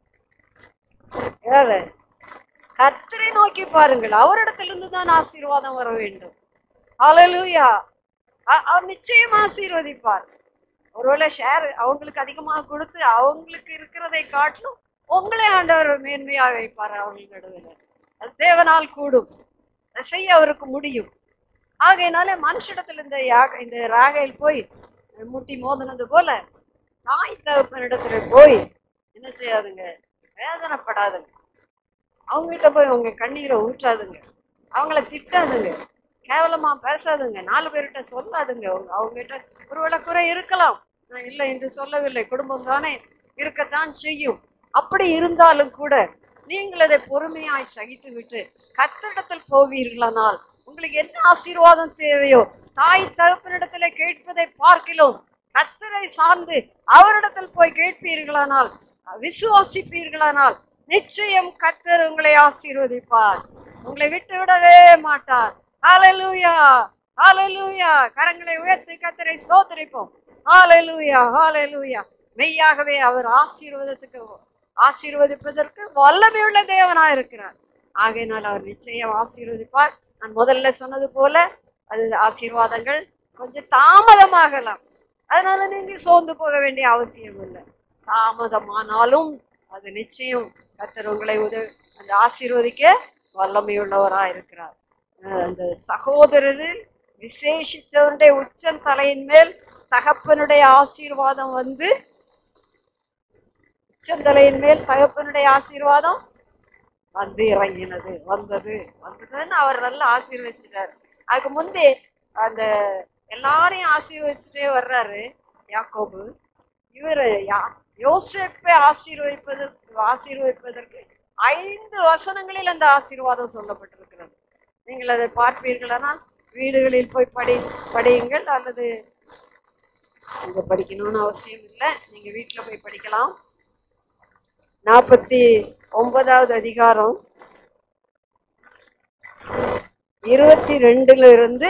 யார கர்த்தரை நோக்கி பாருங்கள் அவரிடத்திலிருந்து தான் ஆசீர்வாதம் வர வேண்டும் ஹalleluya அ- அவர் நிச்சயம் ஆசீர்வதிப்பார் ஒருவேளை ஷேர் அவங்களுக்கு அதிகமாக கொடுத்து அவங்களுக்கு இருக்கிறதை காட்டிலும் உங்களே ஆண்டவர் மேன்மையாக வைப்பார் அவர்கள் நடுவில் அது தேவனால் கூடும் அதை செய்ய அவருக்கு முடியும் ஆகையினால மனுஷிடத்துல இந்த யாக இந்த ராகையில் போய் முட்டி மோதினது போல தாய் தகப்பனிடத்துல போய் என்ன செய்யாதுங்க வேதனைப்படாதுங்க அவங்ககிட்ட போய் உங்க கண்ணீரை ஊற்றாதுங்க அவங்கள திட்டாதுங்க கேவலமா பேசாதுங்க நாலு பேர்கிட்ட சொல்லாதுங்க அவங்க அவங்ககிட்ட ஒருவேளை குறை இருக்கலாம் நான் இல்லை என்று சொல்லவில்லை குடும்பம் தானே இருக்கத்தான் செய்யும் அப்படி இருந்தாலும் கூட நீங்கள் அதை பொறுமையாய் சகித்து விட்டு கத்தரிடத்தில் போவீர்களானால் உங்களுக்கு என்ன ஆசீர்வாதம் தேவையோ தாய் தகப்பனிடத்துல கேட்பதை பார்க்கிலும் கத்தரை சார்ந்து அவரிடத்தில் போய் கேட்பீர்களானால் விசுவாசிப்பீர்களானால் நிச்சயம் கத்தர் உங்களை ஆசீர்வதிப்பார் உங்களை விட்டு விடவே மாட்டார் ஹalleluya ஹalleluya கரங்களை உயர்த்தி கத்தரை ஸ்தோத்திரிப்போம் ஹalleluya ஹalleluya மெய்யாகவே அவர் ஆசீர்வாதத்துக்கு ஆசீர்வதிப்பதற்கு வல்லமையுள்ள தேவனா இருக்கிறார் ஆகையினால் அவர் நிச்சயம் ஆசீர்வதிப்பார் நான் முதல்ல சொன்னது போல அது ஆசீர்வாதங்கள் கொஞ்சம் தாமதமாகலாம் அதனால நீங்க சோர்ந்து போக வேண்டிய அவசியம் இல்லை தாமதமானாலும் அது நிச்சயம் கர்த்தர் உங்களை உதவி அந்த ஆசீர்வதிக்க வல்லமையுள்ளவராக இருக்கிறார் அஹ் அந்த சகோதரரில் விசேஷித்தவனுடைய உச்சம் தலையின் மேல் தகப்பனுடைய ஆசீர்வாதம் வந்து உச்சந்தலையின் மேல் தகப்பனுடைய ஆசீர்வாதம் வந்து இறங்கினது வந்தது வந்ததுன்னு அவர் நல்லா ஆசீர்வதிச்சிட்டார் அதுக்கு முந்தி அந்த எல்லாரையும் ஆசீர்வதிச்சுட்டே வர்றாரு யாக்கோபு இவர் யா யோசேப்பை ஆசீர்வதிப்பதற்கு ஆசீர்வதிப்பதற்கு ஐந்து வசனங்களில் அந்த ஆசீர்வாதம் சொல்லப்பட்டிருக்கிறது நீங்கள் அதை பார்ப்பீர்களானால் வீடுகளில் போய் படி படியுங்கள் அல்லது அங்க படிக்கணும்னு அவசியம் இல்லை நீங்க வீட்டுல போய் படிக்கலாம் நாற்பத்தி ஒன்பதாவது அதிகாரம் இருபத்தி ரெண்டுல இருந்து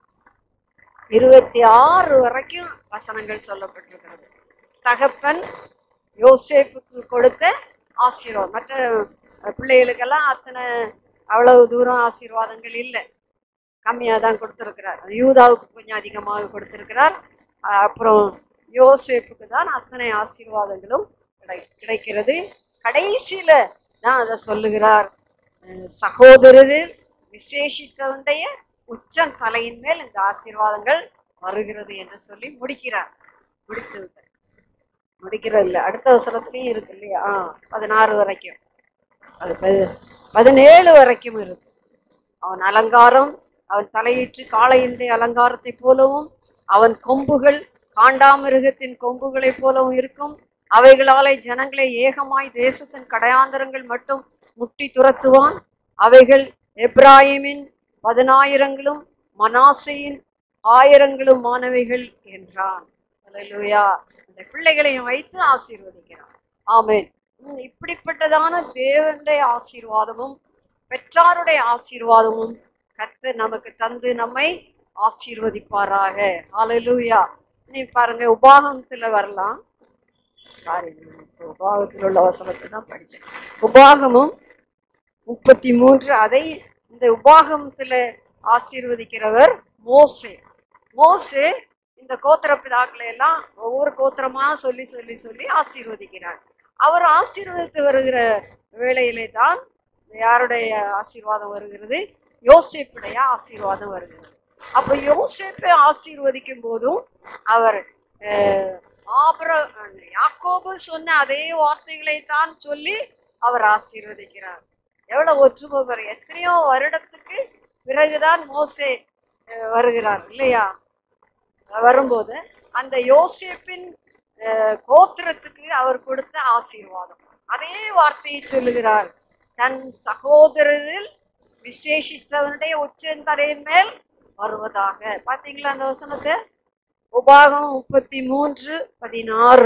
இருபத்தி ஆறு வரைக்கும் வசனங்கள் சொல்லப்பட்டிருக்கிறது தகப்பன் யோசேப்புக்கு கொடுத்த ஆசீர்வாதம் மற்ற அஹ், பிள்ளைகளுக்கெல்லாம் அத்தனை அவ்வளவு தூரம் ஆசீர்வாதங்கள் இல்லை கம்மியாக தான் கொடுத்துருக்கிறார் யூதாவுக்கு கொஞ்சம் அதிகமாக கொடுத்திருக்கிறார் அஹ், அப்புறம் யோசேப்புக்கு தான் அத்தனை ஆசீர்வாதங்களும் கிடை கிடைக்கிறது கடைசியில தான் அதை சொல்லுகிறார் அஹ், சகோதரரில் விசேஷித்தவனுடைய உச்சம் தலையின் மேல் இந்த ஆசீர்வாதங்கள் வருகிறது என்று சொல்லி முடிக்கிறார் முடித்து விட்டார். முடிக்கிறது இல்லை அடுத்த வசனத்துலயும் இருக்கு இல்லையா ஆ பதினாறு வரைக்கும் அது பதி- பதினேழு வரைக்கும் இருக்கு அவன் அலங்காரம் அவன் தலையிட்டு காளையினுடைய அலங்காரத்தைப் போலவும் அவன் கொம்புகள் காண்டாமிருகத்தின் கொம்புகளைப் போலவும் இருக்கும் அவைகளாலே ஜனங்களை ஏகமாய் தேசத்தின் கடையாந்தரங்கள் மட்டும் முட்டி துரத்துவான் அவைகள் எப்ராயிமின் பதினாயிரங்களும் மனாசையின் ஆயிரங்களும் மாணவிகள் என்றான் அல்லேலூயா அந்த பிள்ளைகளையும் வைத்து ஆசீர்வதிக்கிறான் ஆமென் உம், இப்படிப்பட்டதான தேவனுடைய ஆசீர்வாதமும் பெற்றாருடைய ஆசீர்வாதமும் கர்த்தர் நமக்கு தந்து நம்மை ஆசீர்வதிப்பாராக ஹalleluya நீ பாருங்க உபாகமத்துல வரலாம் சாரி உபாகத்தில் உள்ள வசனத்தை தான் படிச்சேன் உபாகமும் முப்பத்தி மூன்று அதை இந்த உபாகமத்துல ஆசீர்வதிக்கிறவர் மோசே மோசே இந்த கோத்திர பிதாக்களை எல்லாம் ஒவ்வொரு கோத்திரமா சொல்லி சொல்லி சொல்லி ஆசீர்வதிக்கிறார் அவர் ஆசீர்வதித்து வருகிற வேளையிலே தான் யாருடைய ஆசீர்வாதம் வருகிறது யோசேப்புடைய ஆசீர்வாதம் வருகிறது அப்ப யோசேப்பை ஆசீர்வதிக்கும் போதும் அவர் அஹ், ஆபிர அந்த யாக்கோபு சொன்ன அதே வார்த்தைகளை தான் சொல்லி அவர் ஆசீர்வதிக்கிறார் எவ்வளவு ஒற்றுமை பாரு எத்தனையோ வருடத்துக்கு பிறகுதான் மோசே அஹ், வருகிறார் இல்லையா வரும்போது அந்த யோசேப்பின் அஹ், கோத்திரத்துக்கு அவர் கொடுத்த ஆசீர்வாதம் அதே வார்த்தையை சொல்லுகிறார் தன் சகோதரரில் விசேஷித்தவனுடைய உச்சந்தலையின் மேல் வருவதாக பாத்தீங்களா அந்த வசனத்தை உபாகம் முப்பத்தி மூன்று பதினாறு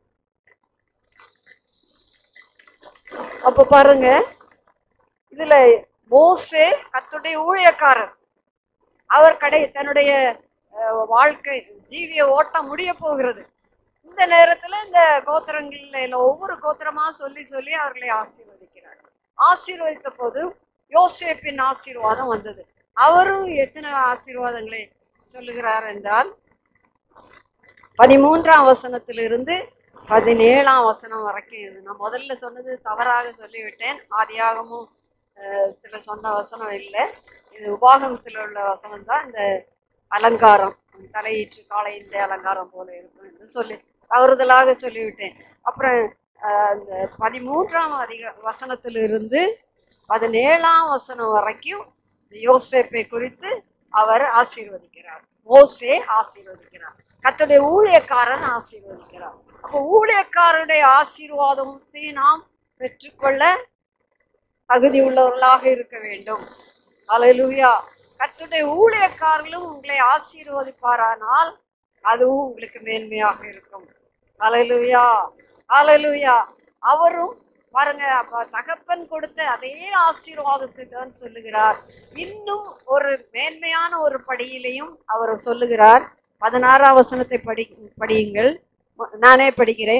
அப்ப பாருங்க இதுல மோசே கத்துடைய ஊழியக்காரர் அவர் கடை தன்னுடைய அஹ், வாழ்க்கை ஜீவிய ஓட்டம் முடிய போகிறது இந்த நேரத்துல இந்த கோத்திரங்கள்ல இல்ல ஒவ்வொரு கோத்திரமா சொல்லி சொல்லி அவர்களை ஆசீர்வதிக்கிறார் ஆசீர்வதித்த போது யோசேப்பின் ஆசீர்வாதம் வந்தது அவரும் எத்தனை ஆசீர்வாதங்களை சொல்லுகிறார் என்றால் பதிமூன்றாம் வசனத்திலிருந்து பதினேழாம் வசனம் வரைக்கும் இது நான் முதல்ல சொன்னது தவறாக சொல்லிவிட்டேன் ஆதியாகமும் அஹ், இதுல சொன்ன வசனம் இல்லை இது உபாகமத்தில் உள்ள வசனம் தான் இந்த அலங்காரம் தலையீற்று காளையின் அலங்காரம் போல இருக்கும் என்று சொல்லி தவறுதலாக சொல்லிவிட்டேன் அப்புறம் அஹ், இந்த பதிமூன்றாம் அதிக வசனத்திலிருந்து பதினேழாம் வசனம் வரைக்கும் இந்த யோசேப்பை குறித்து அவர் ஆசீர்வதிக்கிறார் மோசே ஆசீர்வதிக்கிறார் கர்த்தருடைய ஊழியக்காரன் ஆசீர்வதிக்கிறார் அப்போ ஊழியக்காரருடைய ஆசீர்வாதத்தை நாம் பெற்றுக்கொள்ள தகுதி உள்ளவர்களாக இருக்க வேண்டும் அல்லேலூயா கர்த்தருடைய ஊழியக்காரர்களும் உங்களை ஆசீர்வதிப்பாரானால் அதுவும் உங்களுக்கு மேன்மையாக இருக்கும் அல்லேலூயா அல்லேலூயா அவரும் பாருங்க அப்ப தகப்பன் கொடுத்த அதே ஆசீர்வாதத்தை தான் சொல்லுகிறார் இன்னும் ஒரு மேன்மையான ஒரு படியிலையும் அவர் சொல்லுகிறார் பதினாறாம் வசனத்தை படி படியுங்கள் ம- நானே படிக்கிறேன்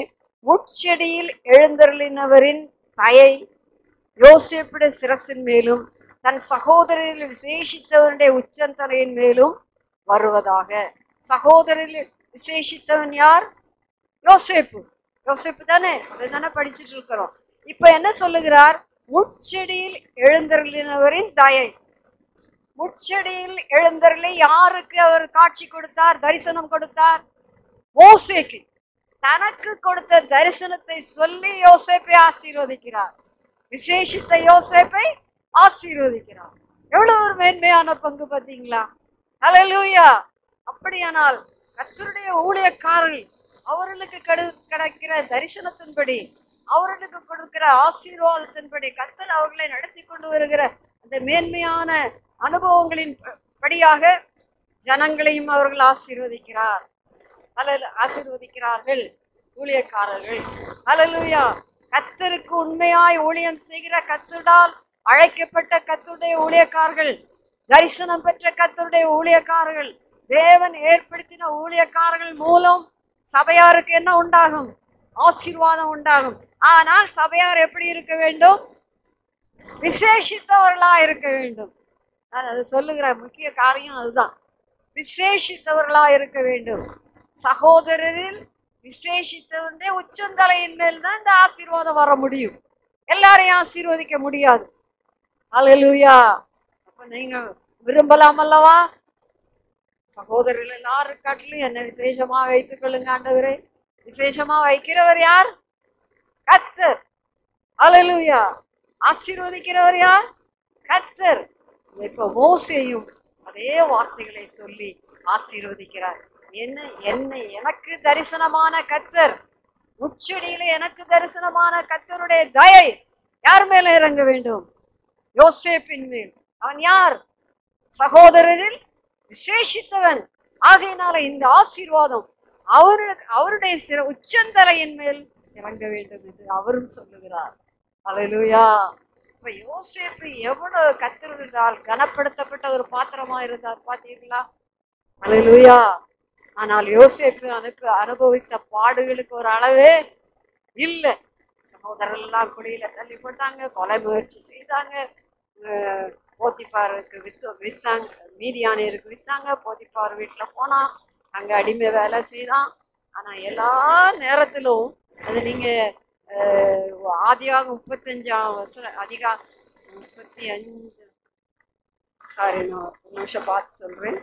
முட்செடியில் எழுந்தருளினவரின் தயை யோசேப்புடைய சிரசின் மேலும் தன் சகோதரரில் விசேஷித்தவனுடைய உச்சந்தலையின் மேலும் வருவதாக சகோதரரில் விசேஷித்தவன் யார் யோசேப்பு யோசேப்பு தானே அதை தானே படிச்சுட்டு இருக்கிறோம் இப்ப என்ன சொல்லுகிறார் முட்செடியில் எழுந்தருளினவரின் தயை முட்செடியில் எழுந்தருளி யாருக்கு அவர் காட்சி கொடுத்தார் தரிசனம் கொடுத்தார் மோசேக்கு தனக்கு கொடுத்த தரிசனத்தை சொல்லி யோசேப்பை ஆசீர்வதிக்கிறார் விசேஷித்த யோசேப்பை ஆசீர்வதிக்கிறார் எவ்வளவு ஒரு மேன்மையான பங்கு பார்த்தீங்களா ஹalleluya அப்படியானால் கர்த்தருடைய ஊழியக்காரர்கள் அவர்களுக்கு கடு கிடைக்கிற தரிசனத்தின்படி அவர்களுக்கு கொடுக்கிற ஆசீர்வாதத்தின்படி கர்த்தர் அவர்களை நடத்தி கொண்டு வருகிற அந்த மேன்மையான அனுபவங்களின் ப- படியாக ஜனங்களையும் அவர்கள் ஆசீர்வதிக்கிறார் அல்ல ஆசீர்வதிக்கிறார்கள் ஊழியக்காரர்கள் அல்லேலூயா கத்தருக்கு உண்மையாய் ஊழியம் செய்கிற கத்துடால் அழைக்கப்பட்ட கத்துடைய ஊழியக்காரர்கள் தரிசனம் பெற்ற கத்தருடைய ஊழியக்காரர்கள் தேவன் ஏற்படுத்தின ஊழியக்காரர்கள் மூலம் சபையாருக்கு என்ன உண்டாகும் ஆசீர்வாதம் உண்டாகும் ஆனால் சபையார் எப்படி இருக்க வேண்டும் விசேஷித்தவர்களா இருக்க வேண்டும் நான் அது சொல்லுகிற முக்கிய காரியம் அதுதான் விசேஷித்தவர்களா இருக்க வேண்டும் சகோதரரில் விசேஷித்தவனுடைய உச்சந்தலையின் மேல் தான் இந்த ஆசீர்வாதம் வர முடியும் எல்லாரையும் ஆசீர்வதிக்க முடியாது அல்லேலூயா அப்ப நீங்க விரும்பலாம் அல்லவா சகோதரர்கள் எல்லாரும் காட்டிலும் என்ன விசேஷமா வைத்துக் கொள்ளுங்க ஆண்டவரே விசேஷமா வைக்கிறவர் யார் கத்தர் அல்லேலூயா ஆசீர்வதிக்கிறவர் யார் கத்தர் இப்போ மோசேயும் அதே வார்த்தைகளை சொல்லி ஆசீர்வதிக்கிறார் என்ன என்ன எனக்கு தரிசனமான கத்தர் முச்செடியில எனக்கு தரிசனமான கத்தருடைய தயை யார் மேல இறங்க வேண்டும் யோசேப்பின் மேல் அவன் யார் சகோதரரில் விசேஷித்தவன் ஆகையினால இந்த ஆசீர்வாதம் அவருக்கு அவருடைய சிற உச்சந்தலையின் மேல் இறங்க வேண்டும் என்று அவரும் சொல்லுகிறார் அல்லேலூயா இப்ப யோசேப்பு எவ்வளவு கத்திருந்தால் கனப்படுத்தப்பட்ட ஒரு பாத்திரமா இருந்தார் பாத்தீங்களா அல்லேலூயா ஆனால் யோசேப்பு அனுப்ப அனுபவித்த பாடுகளுக்கு ஒரு அளவே இல்லை சகோதரர்கள் எல்லாம் குடியில தள்ளி போட்டாங்க கொலை முயற்சி செய்தாங்க அஹ் போத்திப்பாருக்கு வித்து வித்தாங்க மீதியானியருக்கு வித்தாங்க போத்திப்பார் வீட்டுல போனான் அங்க அடிமை வேலை செய்தான் ஆனா எல்லா நேரத்திலும் அது நீங்க அஹ், ஆதியாகம் முப்பத்தஞ்சாம் வருஷம் அதிகா முப்பத்தி அஞ்சு சாரி நான் ஒரு நிமிஷம் பார்த்து சொல்றேன்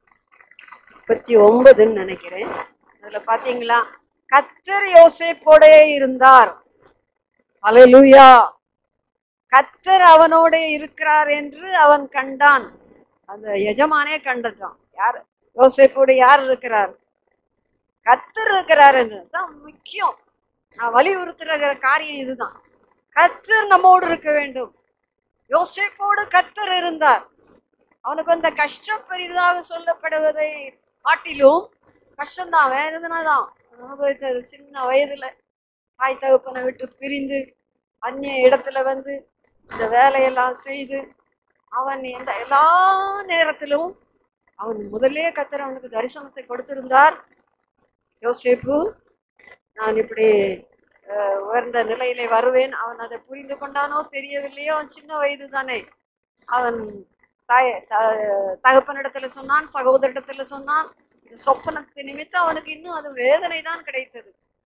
முப்பத்தி ஒன்பதுன்னு நினைக்கிறேன் அதுல பாத்தீங்களா கத்தர் யோசேப்போடே இருந்தார் அல்லேலூயா கத்தர் அவனோட இருக்கிறார் என்று அவன் கண்டான் அந்த எஜமானே கண்டுட்டான் யார் யோசேப்போடு யார் இருக்கிறார் கத்தர் இருக்கிறார் தான் முக்கியம் நான் வலியுறுத்துற காரியம் இதுதான் கத்தர் நம்மோடு இருக்க வேண்டும் யோசேப்போடு கத்தர் இருந்தார் அவனுக்கு அந்த கஷ்டம் பெரிதாக சொல்லப்படுவதை காட்டிலும் கஷ்டம்தான் வேற எதுனாதான் அனுபவித்தது சின்ன வயதுல தாய் தகப்பனை விட்டு பிரிந்து அந்நிய இடத்துல வந்து இந்த வேலையெல்லாம் செய்து அவன் எந்த எல்லா நேரத்திலும் அவன் முதலே கத்தர் அவனுக்கு தரிசனத்தை கொடுத்திருந்தார் யோசேப்பு நான் இப்படி அஹ், உயர்ந்த நிலையிலே வருவேன் அவன் அதை புரிந்து கொண்டானோ தெரியவில்லையோ அவன் சின்ன வயது தானே அவன் தாய த- தகப்பனிடத்துல சொன்னான் சகோதரிடத்துல சொன்னான் இந்த சொப்பனத்து நிமித்தம் அவனுக்கு இன்னும் அது வேதனை தான் கிடைத்தது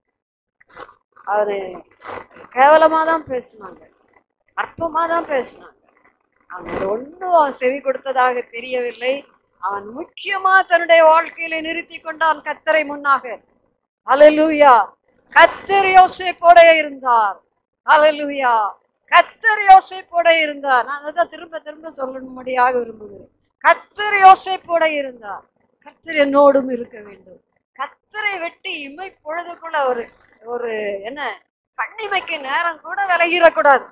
அவனை கேவலமா தான் பேசினாங்க அற்பமா தான் பேசினாங்க அவன் ஒன்றும் அவன் செவி கொடுத்ததாக தெரியவில்லை அவன் முக்கியமா தன்னுடைய வாழ்க்கையில நிறுத்தி கொண்டான் கத்தரை முன்னாக அலலூயா கத்தர் யோசேப்போட இருந்தார் அலலூயா கத்தர் யோசேப்போட இருந்தார் நான் அதான் திரும்ப திரும்ப சொல்லணும்படியாக விரும்புகிறேன் கத்தர் யோசேப்போட இருந்தார் கத்தர் என்னோடும் இருக்க வேண்டும் கத்தரை வெட்டி இமை பொழுதுக்குள்ள ஒரு ஒரு என்ன கண்ணிமைக்கு நேரம் கூட விலகிடக்கூடாது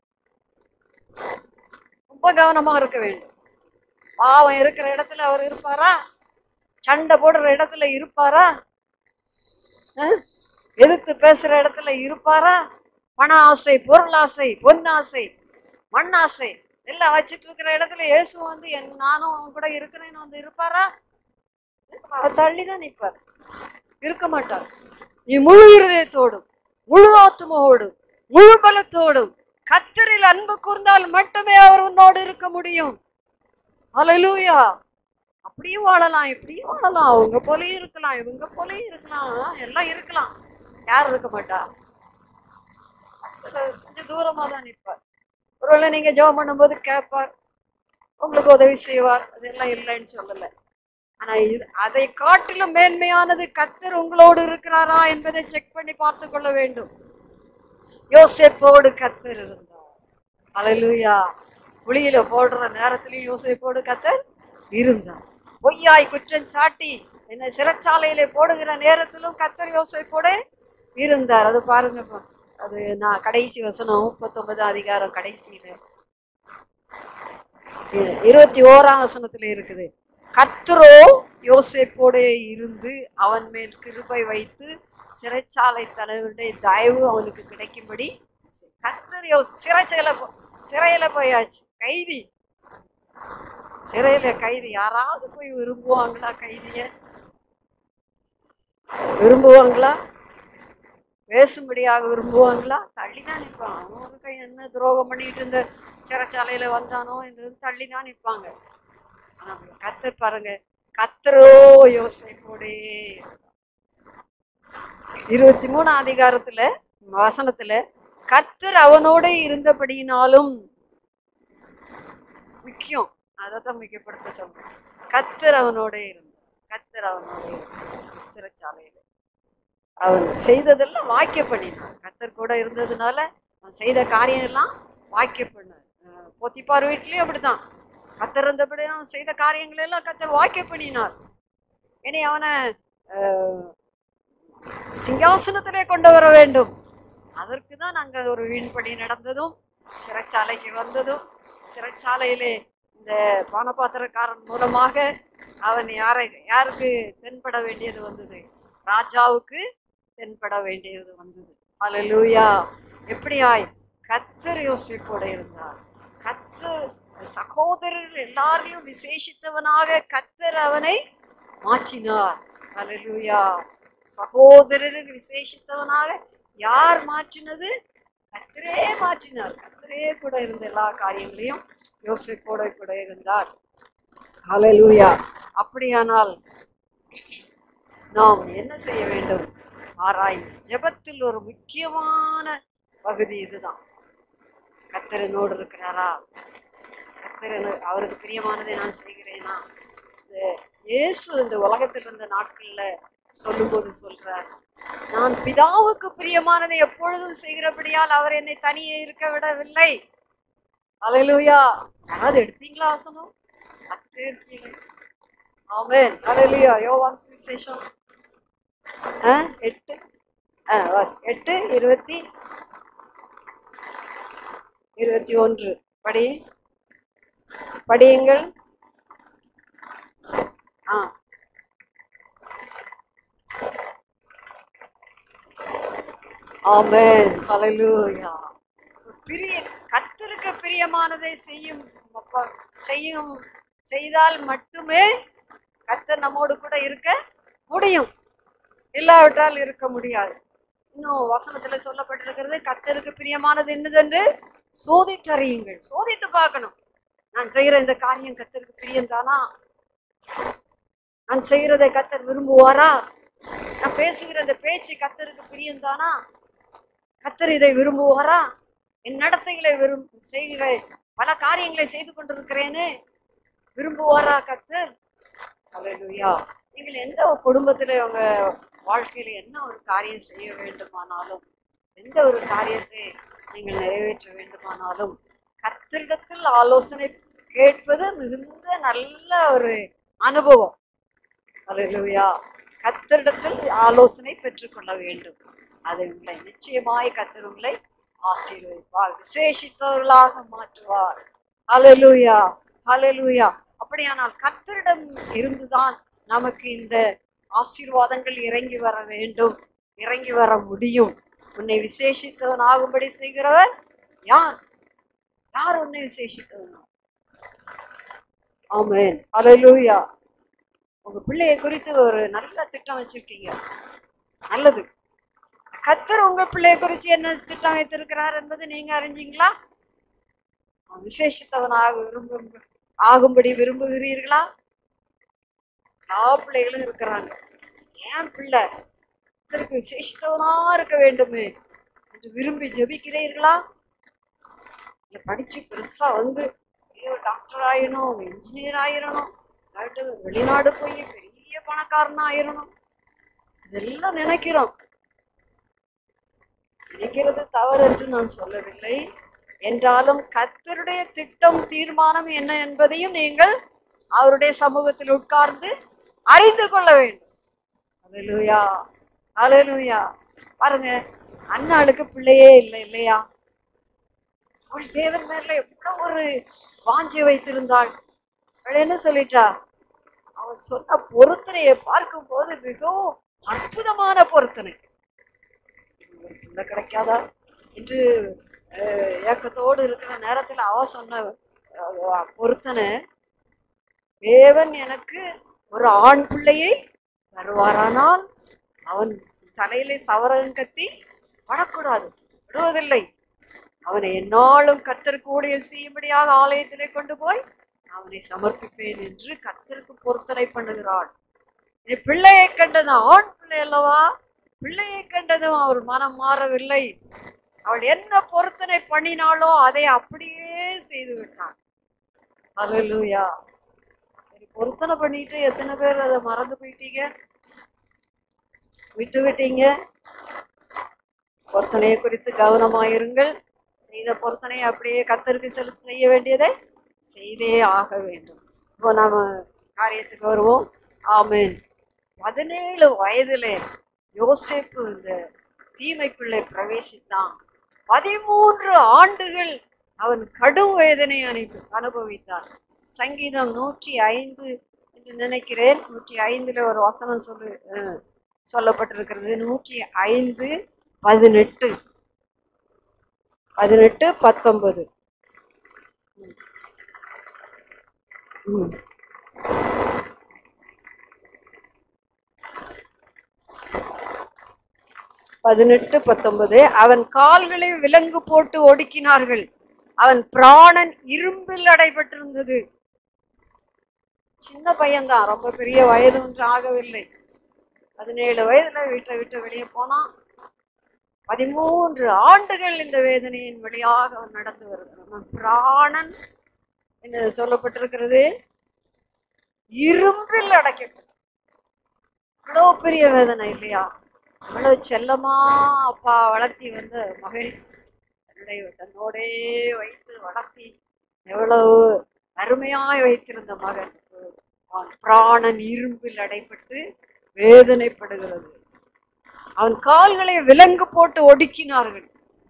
ரொம்ப கவனமா இருக்க வேண்டும் பாவம் இருக்கிற இடத்துல அவர் இருப்பாரா சண்டை போடுற இடத்துல இருப்பாரா அஹ்? எதிர்த்து பேசுற இடத்துல இருப்பாரா பண ஆசை பொருள் ஆசை பொன்னாசை மண்ணாசை எல்லாம் வச்சிட்டு இருக்கிற இடத்துல இயேசு வந்து என் நானும் அவன் கூட இருக்கிறேன்னு வந்து இருப்பாரா அவர் தள்ளிதான் நிற்பார் இருக்க மாட்டார் நீ முழு இருதயத்தோடும் முழு ஆத்துமாவோடும் முழு பலத்தோடும் கத்தரில் அன்பு கூர்ந்தால் மட்டுமே அவர் உன்னோடு இருக்க முடியும் ஹalleluya அப்படியும் வாழலாம் இப்படியும் வாழலாம் அவங்க போலயும் இருக்கலாம் இவங்க போலயும் இருக்கலாம் எல்லாம் இருக்கலாம் யார் இருக்க மாட்டா கர்த்தர் கொஞ்சம் தூரமா தான் நிற்பார் ஒருவேளை நீங்க ஜெபம் பண்ணும்போது கேட்பார் உங்களுக்கு உதவி செய்வார் அதெல்லாம் இல்லைன்னு சொல்லல ஆனா இது அதை காட்டிலும் மேன்மையானது கத்தர் உங்களோடு இருக்கிறாரா என்பதை செக் பண்ணி பார்த்து கொள்ள வேண்டும் யோசேப்போடு கத்தர் இருந்தார் அலலுயா குழியில போடுற நேரத்திலையும் யோசேப்போடு கத்தர் இருந்தார் பொய்யாய் குற்றம் சாட்டி என்னை சிறைச்சாலையிலே போடுகிற நேரத்திலும் கத்தர் யோசேப்போடு இருந்தார் அது பாருங்க இப்ப. அது நான் கடைசி வசனம் முப்பத்தொன்பதாம் அதிகாரம் கடைசியில இ- இருபத்தி ஓராம் வசனத்துல இருக்குது கர்த்தரோ யோசேப்போடே இருந்து அவன் மேல் கிருபை வைத்து சிறைச்சாலை தலைவருடைய தயவு அவனுக்கு கிடைக்கும்படி செய்- கர்த்தர் யோ சிறைச்சால போ- சிறையில போயாச்சு கைதி சிறையில கைதி யாராவது போய் விரும்புவாங்களா கைதிய விரும்புவாங்களா பேசும்படியாக விரும்புவாங்களா தள்ளி தான் நிற்பாங்க அவனுக்கு என்ன துரோகம் பண்ணிட்டு இருந்த சிறைச்சாலையில வந்தானோ என்று தள்ளி தான் நிற்பாங்க ஆனா கத்தர் பாருங்க கத்தரோ யோசைப்போடே இருபத்தி மூணாம் அதிகாரத்துல வசனத்துல கத்தர் அவனோட இருந்தபடியினாலும் முக்கியம் அதைத்தான் முக்கியப்படுத்த சொல்றேன் கத்தர் அவனோட இருந்தார் கத்தர் அவனோட இருந்தார் சிறைச்சாலையில அவன் செய்ததெல்லாம் வாக்கிய பண்ணினான் கத்தர் கூட இருந்ததுனால அவன் செய்த காரியம் எல்லாம் வாக்கிய பண்ணார் அஹ் போத்திப்பார் வீட்லயும் அப்படித்தான் கத்தர் இருந்தபடி அவன் செய்த காரியங்கள் எல்லாம் கத்தர் வாக்கிய பண்ணினார் இனி அவனை அஹ், சிங்காசனத்திலே கொண்டு வர வேண்டும் அதற்கு தான் அங்க ஒரு வீண்படி நடந்ததும் சிறைச்சாலைக்கு வந்ததும் சிறைச்சாலையிலே இந்த பானபாத்திரக்காரன் மூலமாக அவன் யாரை யாருக்கு தென்பட வேண்டியது வந்தது ராஜாவுக்கு தென்பட வேண்டியது வந்தது ஹalleluya எப்படியாய் கத்தர் யோசிப்போட இருந்தார் கத்தர் சகோதரர் எல்லாரையும் விசேஷித்தவனாக கத்தர் அவனை மாற்றினார் ஹalleluya சகோதரர் விசேஷித்தவனாக யார் மாற்றினது கத்தரே மாற்றினார் கத்தரே கூட இருந்த எல்லா காரியங்களையும் யோசிப்போட கூட இருந்தார் ஹalleluya அப்படியானால் நாம் என்ன செய்ய வேண்டும் ஆராய்ந்து ஜெபத்தில் ஒரு முக்கியமான பகுதி இதுதான் கத்தரனோடு இருக்கிறாரா கத்தரன் அவருக்கு பிரியமானதை நான் செய்கிறேனா இந்த இயேசு இந்த உலகத்தில் இருந்த நாட்கள்ல சொல்லும்போது சொல்றார் நான் பிதாவுக்கு பிரியமானதை எப்பொழுதும் செய்கிறபடியால் அவர் என்னை தனியே இருக்க விடவில்லை அலையிலுயா யாராவது எடுத்தீங்களா வசனம் பார்த்துட்டே இருக்கீங்க ஆமென் அலையிலுயா யோவான் சுவிசேஷம் ஆ, எட்டு ஆ, வாசி. எட்டு இருபத்தி இருபத்தி ஒன்று படி படியுங்கள் ஆ ஆமென் ஹalleluya பிரிய கர்த்தருக்கு பிரியமானதை செய்யும் அப்பா செய்யும் செய்தால் மட்டுமே கர்த்தர் நம்மோடு கூட இருக்க முடியும் இல்லாவிட்டால் இருக்க முடியாது இன்னும் வசனத்துல சொல்லப்பட்டிருக்கிறது கர்த்தருக்கு பிரியமானது என்னதென்று சோதித்தறியுங்கள் சோதித்து பார்க்கணும் நான் செய்யற இந்த காரியம் கர்த்தருக்கு பிரியம் தானா நான் செய்யறதை கர்த்தர் விரும்புவாரா நான் பேசுகிற இந்த பேச்சு கர்த்தருக்கு பிரியம் தானா கர்த்தர் இதை விரும்புவாரா என் நடத்தைகளை விரும் செய்கிற பல காரியங்களை செய்து கொண்டிருக்கிறேன்னு விரும்புவாரா கர்த்தர் அல்லேலூயா நீங்கள் எந்த ஒரு குடும்பத்துல உங்க வாழ்க்கையில என்ன ஒரு காரியம் செய்ய வேண்டுமானாலும் எந்த ஒரு காரியத்தை நீங்கள் நிறைவேற்ற வேண்டுமானாலும் கர்த்தரிடத்தில் ஆலோசனை கேட்பது மிகுந்த நல்ல ஒரு அனுபவம் அல்லேலூயா கர்த்தரிடத்தில் ஆலோசனை பெற்றுக்கொள்ள வேண்டும் அதை உங்களை நிச்சயமாய் கர்த்தர் உங்களை ஆசீர்வதிப்பார் விசேஷித்தவர்களாக மாற்றுவார் ஹalleluya ஹalleluya அப்படியானால் கர்த்தரிடம் இருந்துதான் நமக்கு இந்த ஆசீர்வாதங்கள் இறங்கி வர வேண்டும் இறங்கி வர முடியும் உன்னை விசேஷித்தவன் ஆகும்படி செய்கிறவர் யார் யார் உன்னை விசேஷித்தவன் ஆமென் ஹalleluya உங்க பிள்ளையை குறித்து ஒரு நல்ல திட்டம் வச்சிருக்கீங்க நல்லது கத்தர் உங்க பிள்ளைய குறித்து என்ன திட்டம் வைத்திருக்கிறார் என்பது நீங்க அறிஞ்சீங்களா அவன் விசேஷித்தவனாக விரும்பும் ஆகும்படி விரும்புகிறீர்களா எல்லா பிள்ளைகளும் இருக்கிறாங்க ஏன் பிள்ளை கத்தருக்கு விசேஷித்தவனா இருக்க வேண்டுமே என்று விரும்பி ஜெபிக்கிறீர்களா இல்லை படிச்சு பெருசா வந்து ஐயோ டாக்டர் ஆயிடணும் இன்ஜினியர் ஆயிரணும் இல்லாட்டி வெளிநாடு போய் பெரிய பணக்காரனா ஆயிரணும் இதெல்லாம் நினைக்கிறோம் நினைக்கிறது தவறு என்று நான் சொல்லவில்லை என்றாலும் கத்தருடைய திட்டம் தீர்மானம் என்ன என்பதையும் நீங்கள் அவருடைய சமூகத்தில் உட்கார்ந்து அறிந்து கொள்ள வேண்டும் அலலுயா அலலுயா பாருங்க அண்ணாளுக்கு பிள்ளையே இல்லை இல்லையா அவள் தேவன் மேல எவ்வளவு ஒரு வாஞ்சி வைத்திருந்தாள் அவள் என்ன சொல்லிட்டா அவள் சொன்ன பொருத்தனையை பார்க்கும்போது மிகவும் அற்புதமான பொருத்தனை ஒரு பிள்ளை கிடைக்காதா என்று அஹ், ஏக்கத்தோடு இருக்கிற நேரத்தில் அவ சொன்ன அஹ், பொருத்தனை தேவன் எனக்கு ஒரு ஆண் பிள்ளையை தருவாரானால் அவன் தலையிலே சவரகம் கத்தி படக்கூடாது விடுவதில்லை அவனை என்னாலும் கத்தருக்கு ஊழியல் செய்யும்படியாக ஆலயத்திலே கொண்டு போய் அவனை சமர்ப்பிப்பேன் என்று கத்தருக்கு பொருத்தனை பண்ணுகிறாள் நீ பிள்ளையை கண்டது ஆண் பிள்ளை அல்லவா பிள்ளையை கண்டதும் அவர் மனம் மாறவில்லை அவள் என்ன பொருத்தனை பண்ணினாளோ அதை அப்படியே செய்து விட்டாள் அல்லேலூயா சரி பொருத்தனை பண்ணிட்டு எத்தனை பேர் அதை மறந்து போயிட்டீங்க விட்டு விட்டீங்க பொருத்தனையை குறித்து கவனமாயிருங்கள் செய்த பொருத்தனையை அப்படியே கத்தருக்கு செலுத்தி செய்ய வேண்டியதை செய்தே ஆக வேண்டும் இப்போ நாம காரியத்துக்கு வருவோம் ஆமென் பதினேழு வயதிலே யோசேப்பு இந்த தீமைக்குள்ளே பிரவேசித்தான் பதிமூன்று ஆண்டுகள் அவன் கடும் வேதனை அனுப்பி அனுபவித்தான் சங்கீதம் நூற்றி ஐந்து என்று நினைக்கிறேன் நூற்றி ஐந்துல ஒரு வசனம் சொல்லு அஹ், சொல்லப்பட்டிருக்கிறது நூற்றி ஐந்து பதினெட்டு பதினெட்டு பத்தொன்பது ம். ம். பதினெட்டு பத்தொன்பது அவன் கால்களை விலங்கு போட்டு ஒடுக்கினார்கள் அவன் பிராணன் இரும்பில் அடைபட்டிருந்தது சின்ன பையன்தான் ரொம்ப பெரிய வயது ஒன்று ஆகவில்லை பதினேழு வயதுல வீட்டை விட்டு வெளியே போனான் பதிமூன்று ஆண்டுகள் இந்த வேதனையின் வழியாக அவன் நடந்து வருகிறான் அவன் பிராணன் என்ன சொல்லப்பட்டிருக்கிறது இரும்பில் அடைக்கப்பட்ட இவ்வளோ பெரிய வேதனை இல்லையா அவ்வளவு செல்லமா அப்பா வளர்த்தி வந்த மகள் தன்னுடைய தன்னோடே வைத்து வளர்த்தி எவ்வளவு அருமையாய் வைத்திருந்த மகன் அவன் பிராணன் இரும்பில் அடைப்பட்டு வேதனைப்படுகிறது அவன் கால்களை விலங்கு போட்டு ஒடுக்கினார்கள்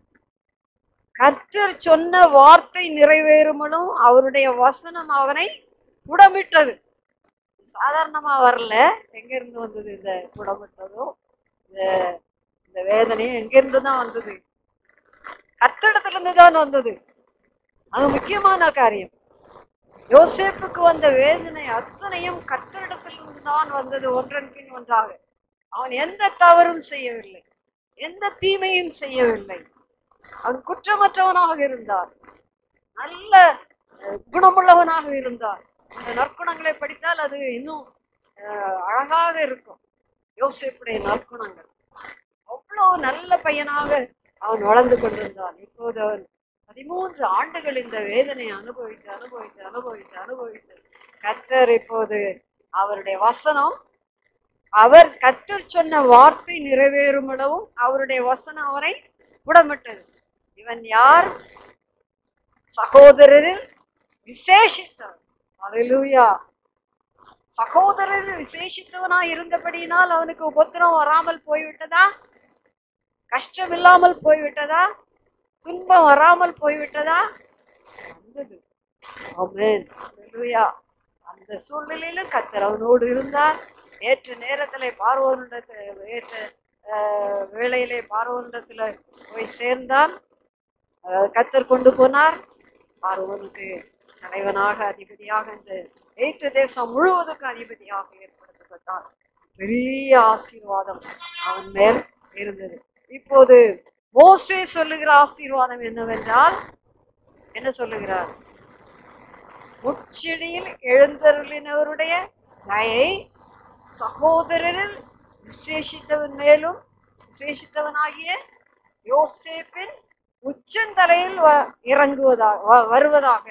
கர்த்தர் சொன்ன வார்த்தை நிறைவேறுமனும் அவருடைய வசனம் அவனை புடமிட்டது சாதாரணமா வரல எங்க இருந்து வந்தது இந்த புடமிட்டதும் இந்த இந்த வேதனையும் எங்க இருந்து தான் வந்தது கர்த்தரிடத்துல இருந்து தான் வந்தது அது முக்கியமான காரியம் யோசேப்புக்கு வந்த வேதனை அத்தனையும் கர்த்தரிடத்திலிருந்து தான் வந்தது ஒன்றன் பின் ஒன்றாக அவன் எந்த தவறும் செய்யவில்லை எந்த தீமையும் செய்யவில்லை அவன் குற்றமற்றவனாக இருந்தான் நல்ல அஹ், குணமுள்ளவனாக இருந்தான் அந்த நற்குணங்களை படித்தால் அது இன்னும் அஹ், அழகாக இருக்கும் யோசேப்புடைய நற்குணங்கள் அவ்வளவு நல்ல பையனாக அவன் வளர்ந்து கொண்டிருந்தான் இப்போது அவன் பதிமூன்று ஆண்டுகள் இந்த வேதனை அனுபவித்து அனுபவித்து அனுபவித்து அனுபவித்து கத்தர் இப்போது அவருடைய வசனம் அவர் கத்தர் சொன்ன வார்த்தை நிறைவேறுமிடவும் அவருடைய வசனம் அவரை புடமிட்டது இவன் யார் சகோதரரில் விசேஷித்தவன் அல்லேலூயா சகோதரரில் விசேஷித்தவனாய் இருந்தபடியினால் அவனுக்கு உபத்திரம் வராமல் போய்விட்டதா கஷ்டம் இல்லாமல் போய்விட்டதா துன்பம் வராமல் போய்விட்டதா வந்தது ஆமென் அல்லேலூயா அந்த சூழ்நிலையிலும் கத்தர் அவனோடு இருந்தார் ஏற்ற நேரத்தில் பார்வோனிடத்தில் ஏற்ற ஆஹ், வேளையிலே பார்வோனிடத்தில் போய் சேர்ந்தான் அதாவது கத்தர் கொண்டு போனார் பார்வோனுக்கு தலைவனாக அதிபதியாக இந்த எய்த்து தேசம் முழுவதுக்கும் அதிபதியாக ஏற்படுத்தப்பட்டார் பெரிய ஆசீர்வாதம் அவன் மேல் இருந்தது இப்போது மோசே சொல்லுகிற ஆசீர்வாதம் என்னவென்றால் என்ன சொல்லுகிறார் முச்செடியில் எழுந்தருளினவருடைய தயை சகோதரரில் விசேஷித்தவன் மேலும் விசேஷித்தவனாகிய யோசேப்பின் உச்சந்தலையில் வ- இறங்குவதாக வ- வருவதாக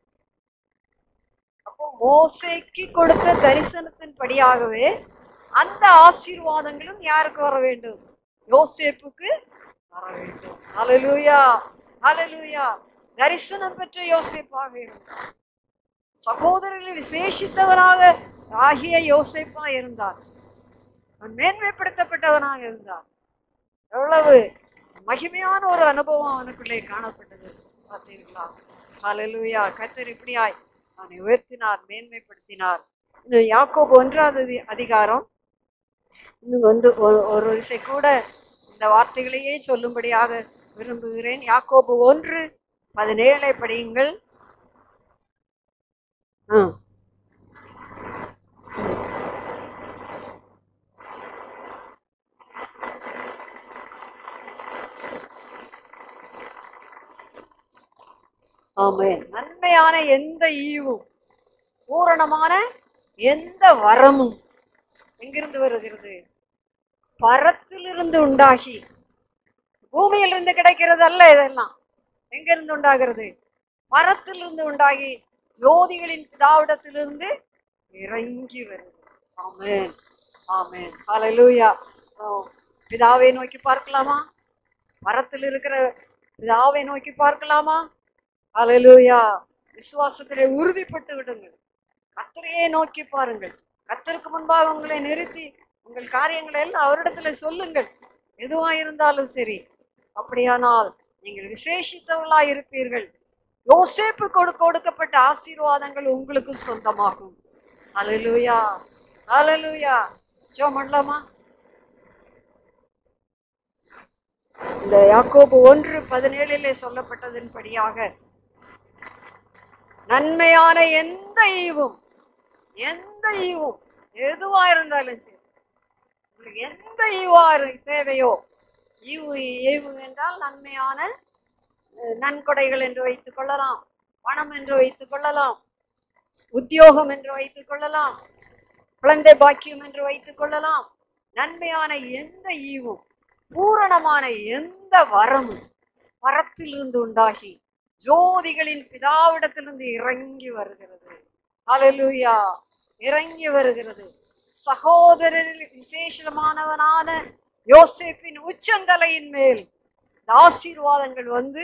அப்போ மோசேக்கு கொடுத்த தரிசனத்தின்படியாகவே அந்த ஆசீர்வாதங்களும் யாருக்கு வர வேண்டும் யோசேப்புக்கு வர வேண்டும் ஹalleluya ஹalleluya தரிசனம் பெற்ற யோசேப்பாக இருந்தார் சகோதரர்கள் விசேஷித்தவனாக ஆகிய யோசேப்பா இருந்தார் அவன் மேன்மைப்படுத்தப்பட்டவனாக இருந்தார் எவ்வளவு மகிமையான ஒரு அனுபவம் அவனுக்குள்ளே காணப்பட்டது பார்த்தீர்களா ஹalleluya கர்த்தர் இப்படியாய் அவனை உயர்த்தினார் மேன்மைப்படுத்தினார் இன்னும் யாக்கோபு ஒன்றாவது அதி- அதிகாரம் இன்னும் ஒன்று ஒரு- ஒரு விசை கூட இந்த வார்த்தைகளையே சொல்லும்படியாக விரும்புகிறேன் யாக்கோபு ஒன்று பதினேழை படியுங்கள் ஆ ஆமென் நன்மையான எந்த ஈவும் பூரணமான எந்த வரமும் எங்கிருந்து வருகிறது பரத்திலிருந்து உண்டாகி பூமியிலிருந்து கிடைக்கிறது அல்ல இதெல்லாம் எங்கிருந்து உண்டாகிறது பரத்திலிருந்து உண்டாகி ஜோதிகளின் பிதாவிடத்திலிருந்து இறங்கி வருது ஆமென் ஆமென் ஹalleluya ஓ, பிதாவை நோக்கி பார்க்கலாமா மரத்தில் இருக்கிற பிதாவை நோக்கி பார்க்கலாமா ஹalleluya விசுவாசத்திலே உறுதிப்பட்டு விடுங்கள் கத்தரையே நோக்கி பாருங்கள் கத்தருக்கு முன்பாக உங்களை நிறுத்தி உங்கள் காரியங்களை எல்லாம் அவரிடத்துல சொல்லுங்கள் எதுவா இருந்தாலும் சரி அப்படியானால் நீங்கள் விசேஷித்தவர்களாய் இருப்பீர்கள் யோசேப்பு கொடு கொடுக்கப்பட்ட ஆசீர்வாதங்கள் உங்களுக்கும் சொந்தமாகும் ஹalleluya ஹalleluya ஜெபம் பண்ணலாமா இந்த யாக்கோபு ஒன்று பதினேழிலே சொல்லப்பட்டதன்படியாக நன்மையான எந்த ஈவும் எந்த ஈவும் எதுவா இருந்தாலும் சரி உங்களுக்கு எந்த ஈவா இரு- தேவையோ ஈவு ஈவு என்றால் நன்மையான அஹ், நன்கொடைகள் என்று வைத்துக் கொள்ளலாம் பணம் என்று வைத்துக் கொள்ளலாம் உத்தியோகம் என்று வைத்துக் கொள்ளலாம் குழந்தை பாக்கியம் என்று வைத்துக் கொள்ளலாம் நன்மையான எந்த ஈவும் பூரணமான எந்த வரமும் வரத்திலிருந்து உண்டாகி ஜோதிகளின் பிதாவிடத்திலிருந்து இறங்கி வருகிறது ஹalleluya இறங்கி வருகிறது சகோதரரில் விசேஷமானவனான யோசேப்பின் உச்சந்தலையின் மேல் இந்த ஆசீர்வாதங்கள் வந்து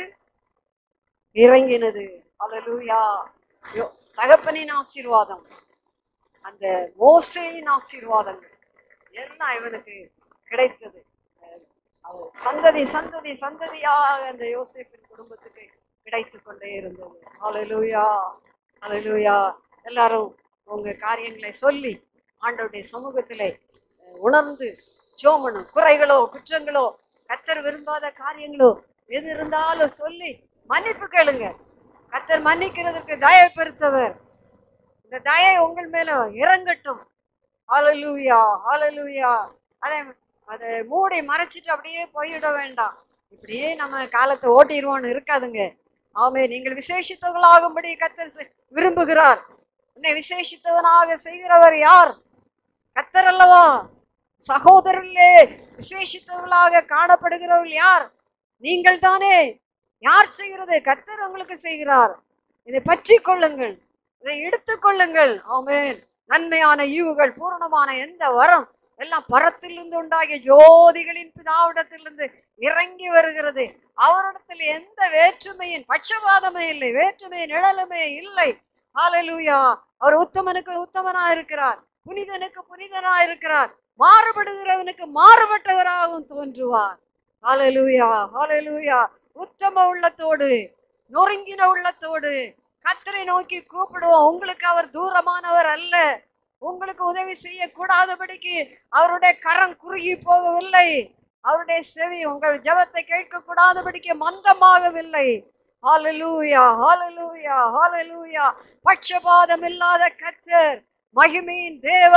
இறங்கினது ஹalleluya யோ- தகப்பனின் ஆசீர்வாதம் அந்த மோசேயின் ஆசீர்வாதங்கள் எல்லாம் இவனுக்கு கிடைத்தது அஹ் அவர் சந்ததி சந்ததி சந்ததியாக அந்த யோசேப்பின் குடும்பத்துக்கு கிடைத்து கொண்டே இருந்தது ஹalleluya ஹalleluya எல்லாரும் உங்க காரியங்களை சொல்லி ஆண்டவருடைய சமூகத்திலே அஹ், உணர்ந்து சோமனும் குறைகளோ குற்றங்களோ கத்தர் விரும்பாத காரியங்களோ எது இருந்தாலும் சொல்லி மன்னிப்பு கேளுங்க கத்தர் மன்னிக்கிறதுக்கு தயை பெருத்தவர் இந்த தயை உங்கள் மேல இறங்கட்டும் ஹalleluya ஹalleluya அதை அதை மூடி மறைச்சிட்டு அப்படியே போயிட வேண்டாம் இப்படியே நம்ம காலத்தை ஓட்டிடுவோம்னு இருக்காதுங்க ஆமே நீங்கள் விசேஷித்தவர்களாகும்படி கத்தர் செ- விரும்புகிறார் உன்னை விசேஷித்தவனாக செய்கிறவர் யார் கத்தர் அல்லவா சகோதரர்களே விசேஷித்தவர்களாக காணப்படுகிறவர்கள் யார் நீங்கள் தானே யார் செய்கிறது கத்தர் உங்களுக்கு செய்கிறார் இதை பற்றி கொள்ளுங்கள் இதை எடுத்துக்கொள்ளுங்கள் ஆமென் நன்மையான ஈவுகள் பூரணமான எந்த வரம் எல்லாம் பரத்திலிருந்து உண்டாகிய ஜோதிகளின் பிதாவிடத்திலிருந்து இறங்கி வருகிறது அவரிடத்தில் எந்த வேற்றுமையின் பட்சபாதமே இல்லை வேற்றுமையின் நிழலுமே இல்லை ஹalleluya அவர் உத்தமனுக்கு உத்தமனா இருக்கிறார் புனிதனுக்கு புனிதனா இருக்கிறார் மாறுபடுகிறவனுக்கு மாறுபட்டவராகவும் தோன்றுவார் ஹalleluya ஹalleluya உத்தம உள்ளத்தோடு நொறுங்கின உள்ளத்தோடு கத்தரை நோக்கி கூப்பிடுவோம் உங்களுக்கு அவர் தூரமானவர் அல்ல உங்களுக்கு உதவி செய்யக்கூடாதபடிக்கு அவருடைய கரம் குறுகி போகவில்லை அவருடைய செவி உங்கள் ஜெபத்தை கேட்க கூடாதபடிக்கு மந்தமாகவில்லை ஹalleluya ஹalleluya ஹalleluya பட்சபாதம் இல்லாத கத்தர் மகிமையின் தேவன்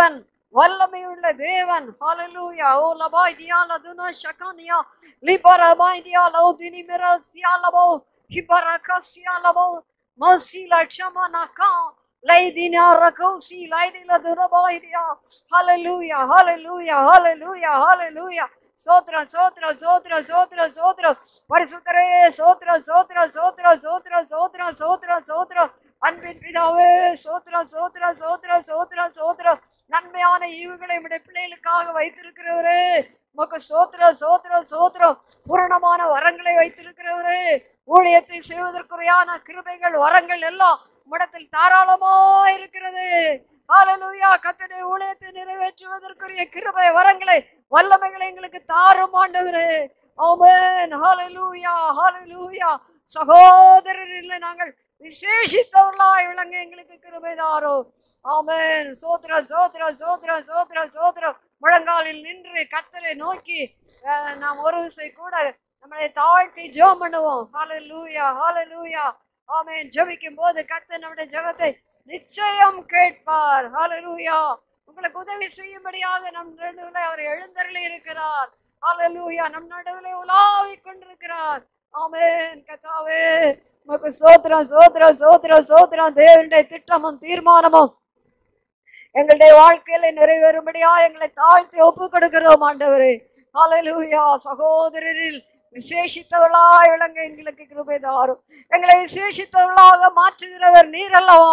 வல்லமையுள்ள தேவன் ஹalleluya ஓ லபாய் தியா லதுனா ஷகானியா லிபரபாய் தியா லௌதினி மிரசியா லபோ ஹிபரகசியா லபோ மசி லட்சமனகா லைதினா ரகௌசி லைதில துரபாய் தியா ஹalleluya ஹalleluya ஹalleluya ஹalleluya சோத்ரம் சோத்ரம் சோத்ரம் சோத்ரம் சோத்ரம் பரிசுத்தரே சோத்ரம் சோத்ரம் சோத்ரம் சோத்ரம் சோத்ரம் சோத்ரம் சோத்ரம் அன்பின் பிதாவே சோத்ரம் சோத்ரம் சோத்ரம் சோத்ரம் சோத்ரம் நன்மையான ஈவுகளை நம்முடைய பிள்ளைகளுக்காக வைத்திருக்கிறவரே உமக்கு சோத்ரம் சோத்ரம் சோத்ரம் பூரணமான வரங்களை வைத்திருக்கிறவரே ஊழியத்தை செய்வதற்குறையான கிருபைகள் வரங்கள் எல்லாம் உம்மிடத்தில் தாராளமா இருக்கிறது ஹalleluya கர்த்தருடைய ஊழியத்தை நிறைவேற்றுவதற்குரிய கிருபை வரங்களை வல்லமைகளை எங்களுக்கு தாரும் ஆண்டவரே ஆமென் ஹalleluya ஹalleluya சகோதரரில் நாங்கள் விசேஷித்தவர்களாய் விளங்க எங்களுக்கு கிருபை தாரோ ஆமென் சோத்ரம் சோத்ரம் சோத்ரம் சோத்ரம் சோத்ரம் முழங்காலில் நின்று கத்தரை நோக்கி அஹ், நாம் ஒரு விசை கூட நம்மளை தாழ்த்தி ஜெபம் பண்ணுவோம் ஹalleluya ஹalleluya ஆமென் ஜெபிக்கும் போது கர்த்தர் நம்முடைய ஜெபத்தை நிச்சயம் கேட்பார் ஹalleluya உங்களுக்கு உதவி செய்யும்படியாக நம் நடுவில் அவர் எழுந்தருளி இருக்கிறார் ஹalleluya நம் நடுவில் உலாவிக் கொண்டிருக்கிறார் ஆமென் கத்தாவே உமக்கு சோத்திரம் சோத்திரம் சோத்திரம் சோத்திரம் தேவனுடைய திட்டமும் தீர்மானமும் எங்களுடைய வாழ்க்கையில நிறைவேறும்படியா எங்களை தாழ்த்தி ஒப்பு கொடுக்கிறோம் ஆண்டவரே ஹalleluya சகோதரரில் விசேஷித்தவர்களாய் விளங்க எங்களுக்கு கிருபை தாரும் எங்களை விசேஷித்தவர்களாக மாற்றுகிறவர் நீர் அல்லவா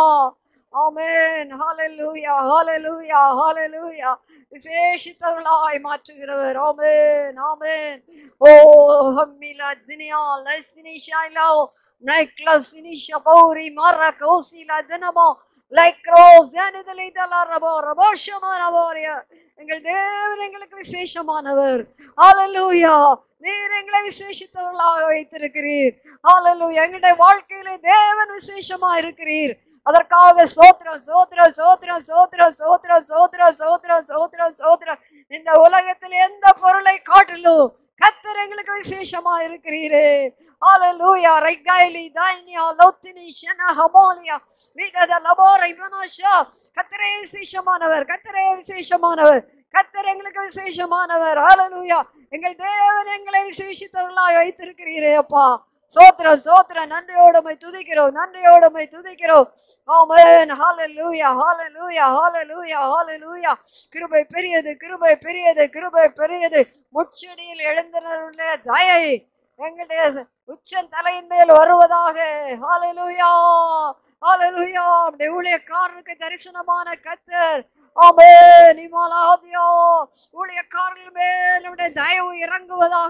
ஆமென் ஹalleluya ஹalleluya ஹalleluya விசேஷித்தவர்களாய் மாற்றுகிறவர் ஆமென் ஆமென் ஓ ஹம்மிலா துனியா லஸ்னி ஷைலோ நைக்லஸ்னி ஷபௌரி மர கௌசிலா தினமோ லைக்ரோஸ் எனதலை தலா ரபோ ரபோஷமானவோரிய எங்கள் தேவன் எங்களுக்கு விசேஷமானவர் ஹalleluya நீர் எங்களை விசேஷித்தவர்களாக வைத்திருக்கிறீர் ஹalleluya எங்களுடைய வாழ்க்கையிலே தேவன் விசேஷமா இருக்கிறீர் அதற்காக சோத்திரம் சோத்திரம் சோத்திரம் சோத்திரம் சோத்திரம் சோத்திரம் சோத்திரம் சோத்திரம் சோத்திரம் இந்த உலகத்தில் எந்த பொருளை காட்டிலும் கத்தர் எங்களுக்கு விசேஷமா இருக்கிறீரே ஹalleluya ரைகாயிலி தானியா லௌத்தினி ஷனா ஹமாலியா வீடத லபோரை மனாஷா கத்தரே விசேஷமானவர் கத்தரே விசேஷமானவர் கத்தர் எங்களுக்கு விசேஷமானவர் ஹalleluya எங்கள் தேவன் எங்களை விசேஷித்தவர்களாய் வைத்திருக்கிறீரே அப்பா சோத்திரம் சோத்திரம் நன்றியோடு உம்மை துதிக்கிறோம் நன்றியோடு உம்மை துதிக்கிறோம் ஆமென் ஹalleluya ஹalleluya ஹalleluya ஹalleluya கிருபை பெரியது கிருபை பெரியது கிருபை பெரியது முச்செடியில் எழுந்தருள்ள தயை எங்களுடைய உச்சன் தலையின் மேல் வருவதாக ஹalleluya ஹalleluya நம்முடைய ஊழியக்காரருக்கு தரிசனமான கத்தர் ஆமென் இமாலாதியா ஊழியக்காரர்கள் மேல் நம்முடைய தயவு இறங்குவதாக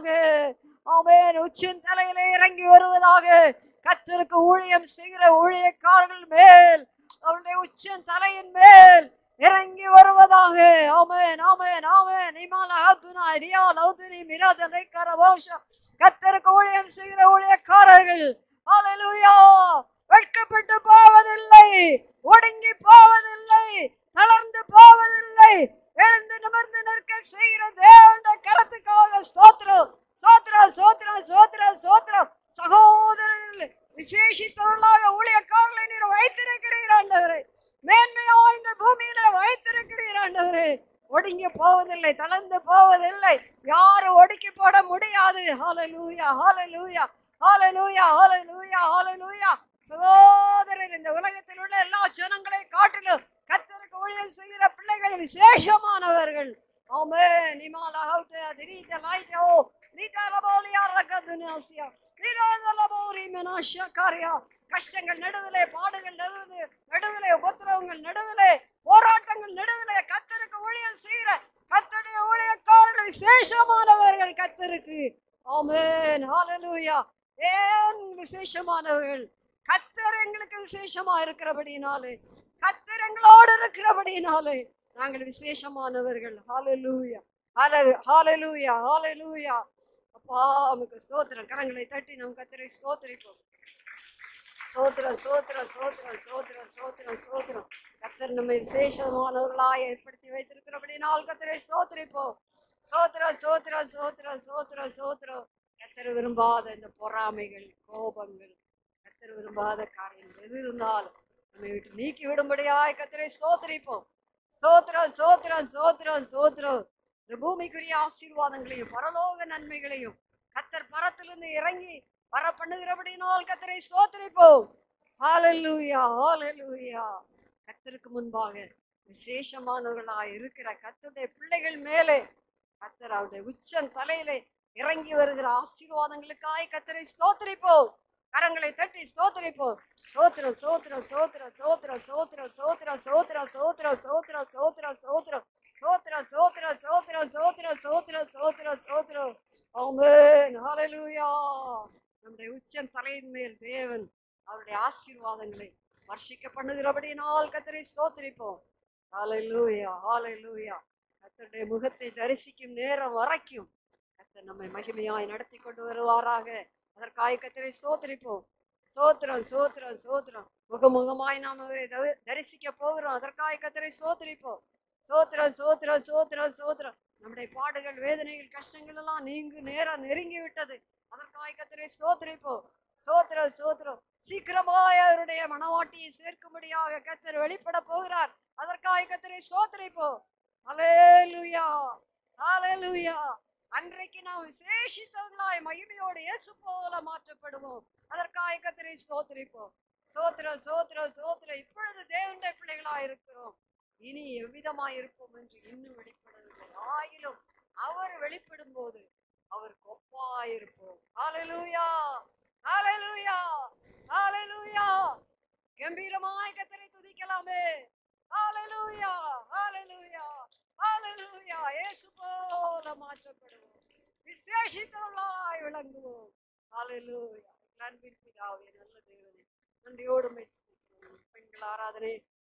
ஆமென் உச்சின் தலையிலே இறங்கி வருவதாக கத்தருக்கு ஊழியம் செய்கிற ஊழியக்காரர்கள் மேல் அவருடைய உச்சன் தலையின் மேல் இறங்கி வருவதாக ஆமென் ஆமென் ஆமென் இமால ஹதுனா ரியா லௌதுனி மிராத ரைக்கர வம்சா கத்தருக்கு ஊழியம் செய்கிற ஊழியக்காரர்கள் ஹalleluya வெட்கப்பட்டு போவதில்லை ஒடுங்கி போவதில்லை தளர்ந்து போவதில்லை எழுந்து நிமிர்ந்து நிற்க செய்கிற தேவனுடைய கரத்துக்காக ஸ்தோத்திரம் சோத்திரம் சோத்திரம் சோத்திரம் சோத்திரம் சகோதரர்கள் விசேஷித்தவர்களாக ஊழியக்காரர்களை நீர் வைத்திருக்கிறீர் ஆண்டவரே மேன்மையா இந்த பூமியில வைத்திருக்கிறீர் ஆண்டவரே ஒடுங்கி போவதில்லை தளர்ந்து போவதில்லை யாரும் ஒடுக்கி போட முடியாது ஹalleluya ஹalleluya ஹalleluya ஹalleluya ஹalleluya சகோதரர் இந்த உலகத்தில் உள்ள எல்லா ஜனங்களை காட்டிலும் கர்த்தருக்கு ஊழியம் செய்கிற பிள்ளைகள் விசேஷமானவர்கள் ஆமென் நிமாலா ஹவுட்ட திரீத லைட்டோ நீட்டா லபோலியா ரகதுனாசியா நீராத லபோரி மெனாஷா காரியா கஷ்டங்கள் நடுவிலே பாடுகள் நடுவிலே நடுவிலே உபத்திரவங்கள் நடுவிலே போராட்டங்கள் நடுவிலே கத்தருக்கு ஊழியம் செய்கிற கத்தருடைய ஊழியக்காரர்கள் விசேஷமானவர்கள் கத்தருக்கு ஆமென் ஹalleluya ஏன் விசேஷமானவர்கள் கத்தர் எங்களுக்கு விசேஷமா இருக்கிறபடினாலே கத்தர் எங்களோடு இருக்கிறபடினாலே நாங்கள் விசேஷமானவர்கள் ஹalleluya ஹalleluya ஹalleluya ஹalleluya அப்பா உமக்கு ஸ்தோத்திரம் கரங்களை தட்டி நம் கத்தரை ஸ்தோத்திரிப்போம் சோத்திரம் சோத்திரம் சோத்திரம் சோத்திரம் சோத்திரம் சோத்திரம் கத்தர் நம்மை விசேஷமானவர்களாய் ஏற்படுத்தி வைத்திருக்கிறபடினால் கத்தரை சோத்திரிப்போம் சோத்திரம் சோத்திரம் சோத்திரம் சோத்திரம் சோத்திரம் கத்தர் விரும்பாத இந்த பொறாமைகள் கோபங்கள் கத்தர் விரும்பாத காரியங்கள் எது இருந்தாலும் நம்மை விட்டு நீக்கி விடும்படியாய் கத்தரை சோத்திரிப்போம் சோத்திரம் சோத்திரம் சோத்திரம் சோத்திரம் இந்த பூமிக்குரிய ஆசீர்வாதங்களையும் பரலோக நன்மைகளையும் கத்தர் பரத்திலிருந்து இறங்கி வர பண்ணுகிறபடினால் கத்தரை ஸ்தோத்திரிப்போம் ஹalleluya ஹalleluya கத்தருக்கு முன்பாக விசேஷமானவர்களாய் இருக்கிற கத்தருடைய பிள்ளைகள் மேலே கத்தர் அவருடைய உச்சன் தலையிலே இறங்கி வருகிற ஆசீர்வாதங்களுக்காய் கத்தரை ஸ்தோத்திரிப்போம் கரங்களை தட்டி ஸ்தோத்திரிப்போம் சோத்திரம் சோத்திரம் சோத்திரம் சோத்திரம் சோத்திரம் சோத்திரம் சோத்திரம் சோத்திரம் சோத்திரம் சோத்திரம் சோத்திரம் சோத்திரம் சோத்திரம் சோத்திரம் சோத்திரம் சோத்திரம் சோத்திரம் சோத்திரம் ஆமென் ஹalleluya நம்முடைய உச்சன் தலையின் மேல் தேவன் அவருடைய ஆசீர்வாதங்களை வர்ஷிக்க பண்ணுகிறபடியினால் கத்தரை ஸ்தோத்திரிப்போம் ஹalleluya ஹalleluya கத்தருடைய முகத்தை தரிசிக்கும் நேரம் வரைக்கும் கத்தர் நம்மை மகிமையாய் நடத்தி கொண்டு வருவாராக அதற்காக கத்தரை ஸ்தோத்திரிப்போம் சோத்திரம் சோத்திரம் சோத்திரம் முகமுகமாய் நாம் அவரை தவி- தரிசிக்க போகிறோம் அதற்காக கத்தரை ஸ்தோத்திரிப்போம் சோத்திரம் சோத்திரம் சோத்திரம் சோத்திரம் நம்முடைய பாடுகள் வேதனைகள் கஷ்டங்கள் எல்லாம் நீங்கு நேரம் நெருங்கி விட்டது அதற்காக கத்தரை ஸ்தோத்திரிப்போம் சோத்திரம் சோத்திரம் சீக்கிரமாய் அவருடைய மனவாட்டியை சேர்க்கும்படியாக கத்தர் வெளிப்பட போகிறார் அதற்காக கத்தரை ஸ்தோத்திரிப்போம் ஹalleluya ஹalleluya அன்றைக்கு நாம் விசேஷித்தவர்களாய் மகிமையோடு இயேசு போல மாற்றப்படுவோம் அதற்காக கத்தரை ஸ்தோத்திரிப்போம் சோத்திரம் சோத்திரம் சோத்திரம் இப்பொழுது தேவனுடைய பிள்ளைகளாய் இருக்கிறோம் இனி எவ்விதமாய் இருப்போம் என்று இன்னும் வெளிப்படவில்லை ஆயிலும் அவர் வெளிப்படும் போது அவருக்கு ஒப்பாய் இருப்போம் ஹalleluya ஹalleluya ஹalleluya கம்பீரமாய் கத்தரை துதிக்கலாமே ஹalleluya ஹalleluya ஹalleluya இயேசு போல மாற்றப்படுவோம் விசேஷித்தவர்களாய் விளங்குவோம் ஹalleluya அன்பின் பிதாவே நல்ல தேவனே நன்றியோடு உம்மை துதிக்கிறோம். பெண்கள் ஆராதனை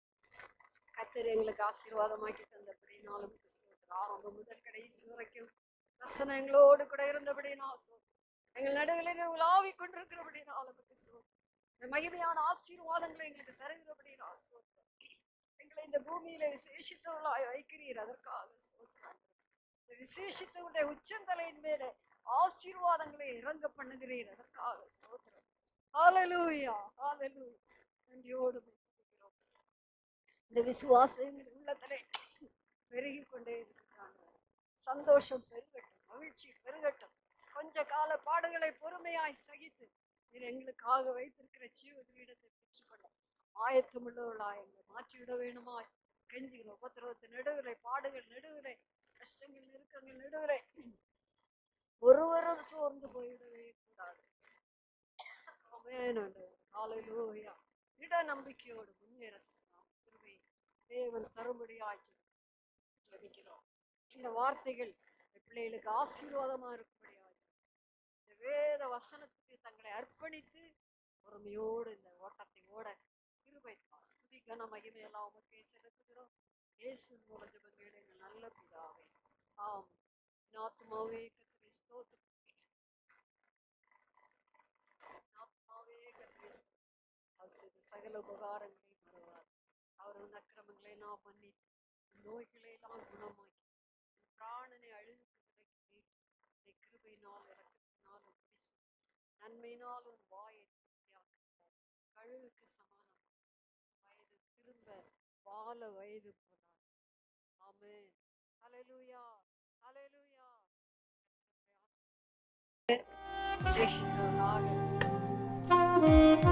கத்தர் எங்களுக்கு ஆசீர்வாதமாக்கி தந்தபடி நாளும் கிறிஸ்துவத்தில் ஆரம்பம் முதல் கடைசி வரைக்கும் வசனம் எங்களோடு கூட இருந்தபடி நான் எங்கள் நடுவில் உலாவி கொண்டிருக்கிறபடி நாளும் கிறிஸ்துவம் இந்த மகிமையான ஆசீர்வாதங்களை எங்களுக்கு தருகிறபடி நான் ஸ்தோத்திரம் எங்களை இந்த பூமியில விசேஷித்தவர்களாய் வைக்கிறீர் அதற்காக ஸ்தோத்திரம் இந்த விசேஷித்தவருடைய உச்சந்தலையின் மேலே ஆசீர்வாதங்களை இறங்க பண்ணுகிறீர் அதற்காக ஸ்தோத்திரம் ஹalleluya ஹalleluya நன்றியோடு உம்மை துதிக்கிறோம் இந்த விசுவாசம் எங்கள் உள்ளத்திலே பெருகி கொண்டே இருக்கிறாங்க சந்தோஷம் பெருகட்டும் மகிழ்ச்சி பெருகட்டும் கொஞ்ச கால பாடுகளை பொறுமையாய் சகித்து நீர் எங்களுக்காக வைத்திருக்கிற ஜீவ கிரீடத்தை பெற்றுக்கொள்ள ஆயத்தமுள்ளவர்களாய் எங்களை மாற்றிவிட வேணுமாய் கெஞ்சுகிற உபத்திரவத்து நடுவிலை பாடுகள் நடுவிலை கஷ்டங்கள் நெருக்கங்கள் நடுவிலை ஒருவரும் சோர்ந்து போய்விடவே கூடாது ஆமென் ஆண்டவரே. ஹalleluya திட நம்பிக்கையோடு முன்னேறத்துக்கு நாம் கிருபை தேவன் தரும்படியாய் ஜெபி- ஜெபிக்கிறோம் இந்த வார்த்தைகள் இந்த பிள்ளைகளுக்கு ஆசீர்வாதமா இருக்கும்படியாய் ஜெபிக்கிறோம். இந்த வேத வசனத்துக்கு தங்களை அர்ப்பணித்து பொறுமையோடு இந்த ஓட்டத்தை ஓட கிருபை தார். துதி கன மகிமையெல்லாம் உமக்கே செலுத்துகிறோம் இயேசு மூலம் ஜெபங்கள் எங்கள் நல்ல பிதாவே ஆம் என் ஆத்துமாவே கத்திரி ஸ்தோத்திரம் என் ஆத்துமாவே கத்திரி ஸ்தோத்திரம் அவர் செய்த சகல உபகாரங்களை மறவார் அவர் உன் அக்கிரமங்களை நாம் மன்னித்து உன் நோய்களை எல்லாம் குணமாக்கி உன் பிராணனை அழுகுகளை மீட்டு உன்னை கிருபையினால் இறக்கத்தினால் பிடிச்சு நன்மையினால் உன் வாயை திருப்தியாக்குகிறார் கழுகுக்கு சமானம் வயது திரும்ப வாழ வயது போனார் ஆமென் ஹalleluya ஹalleluya விசேஷித்தவனாக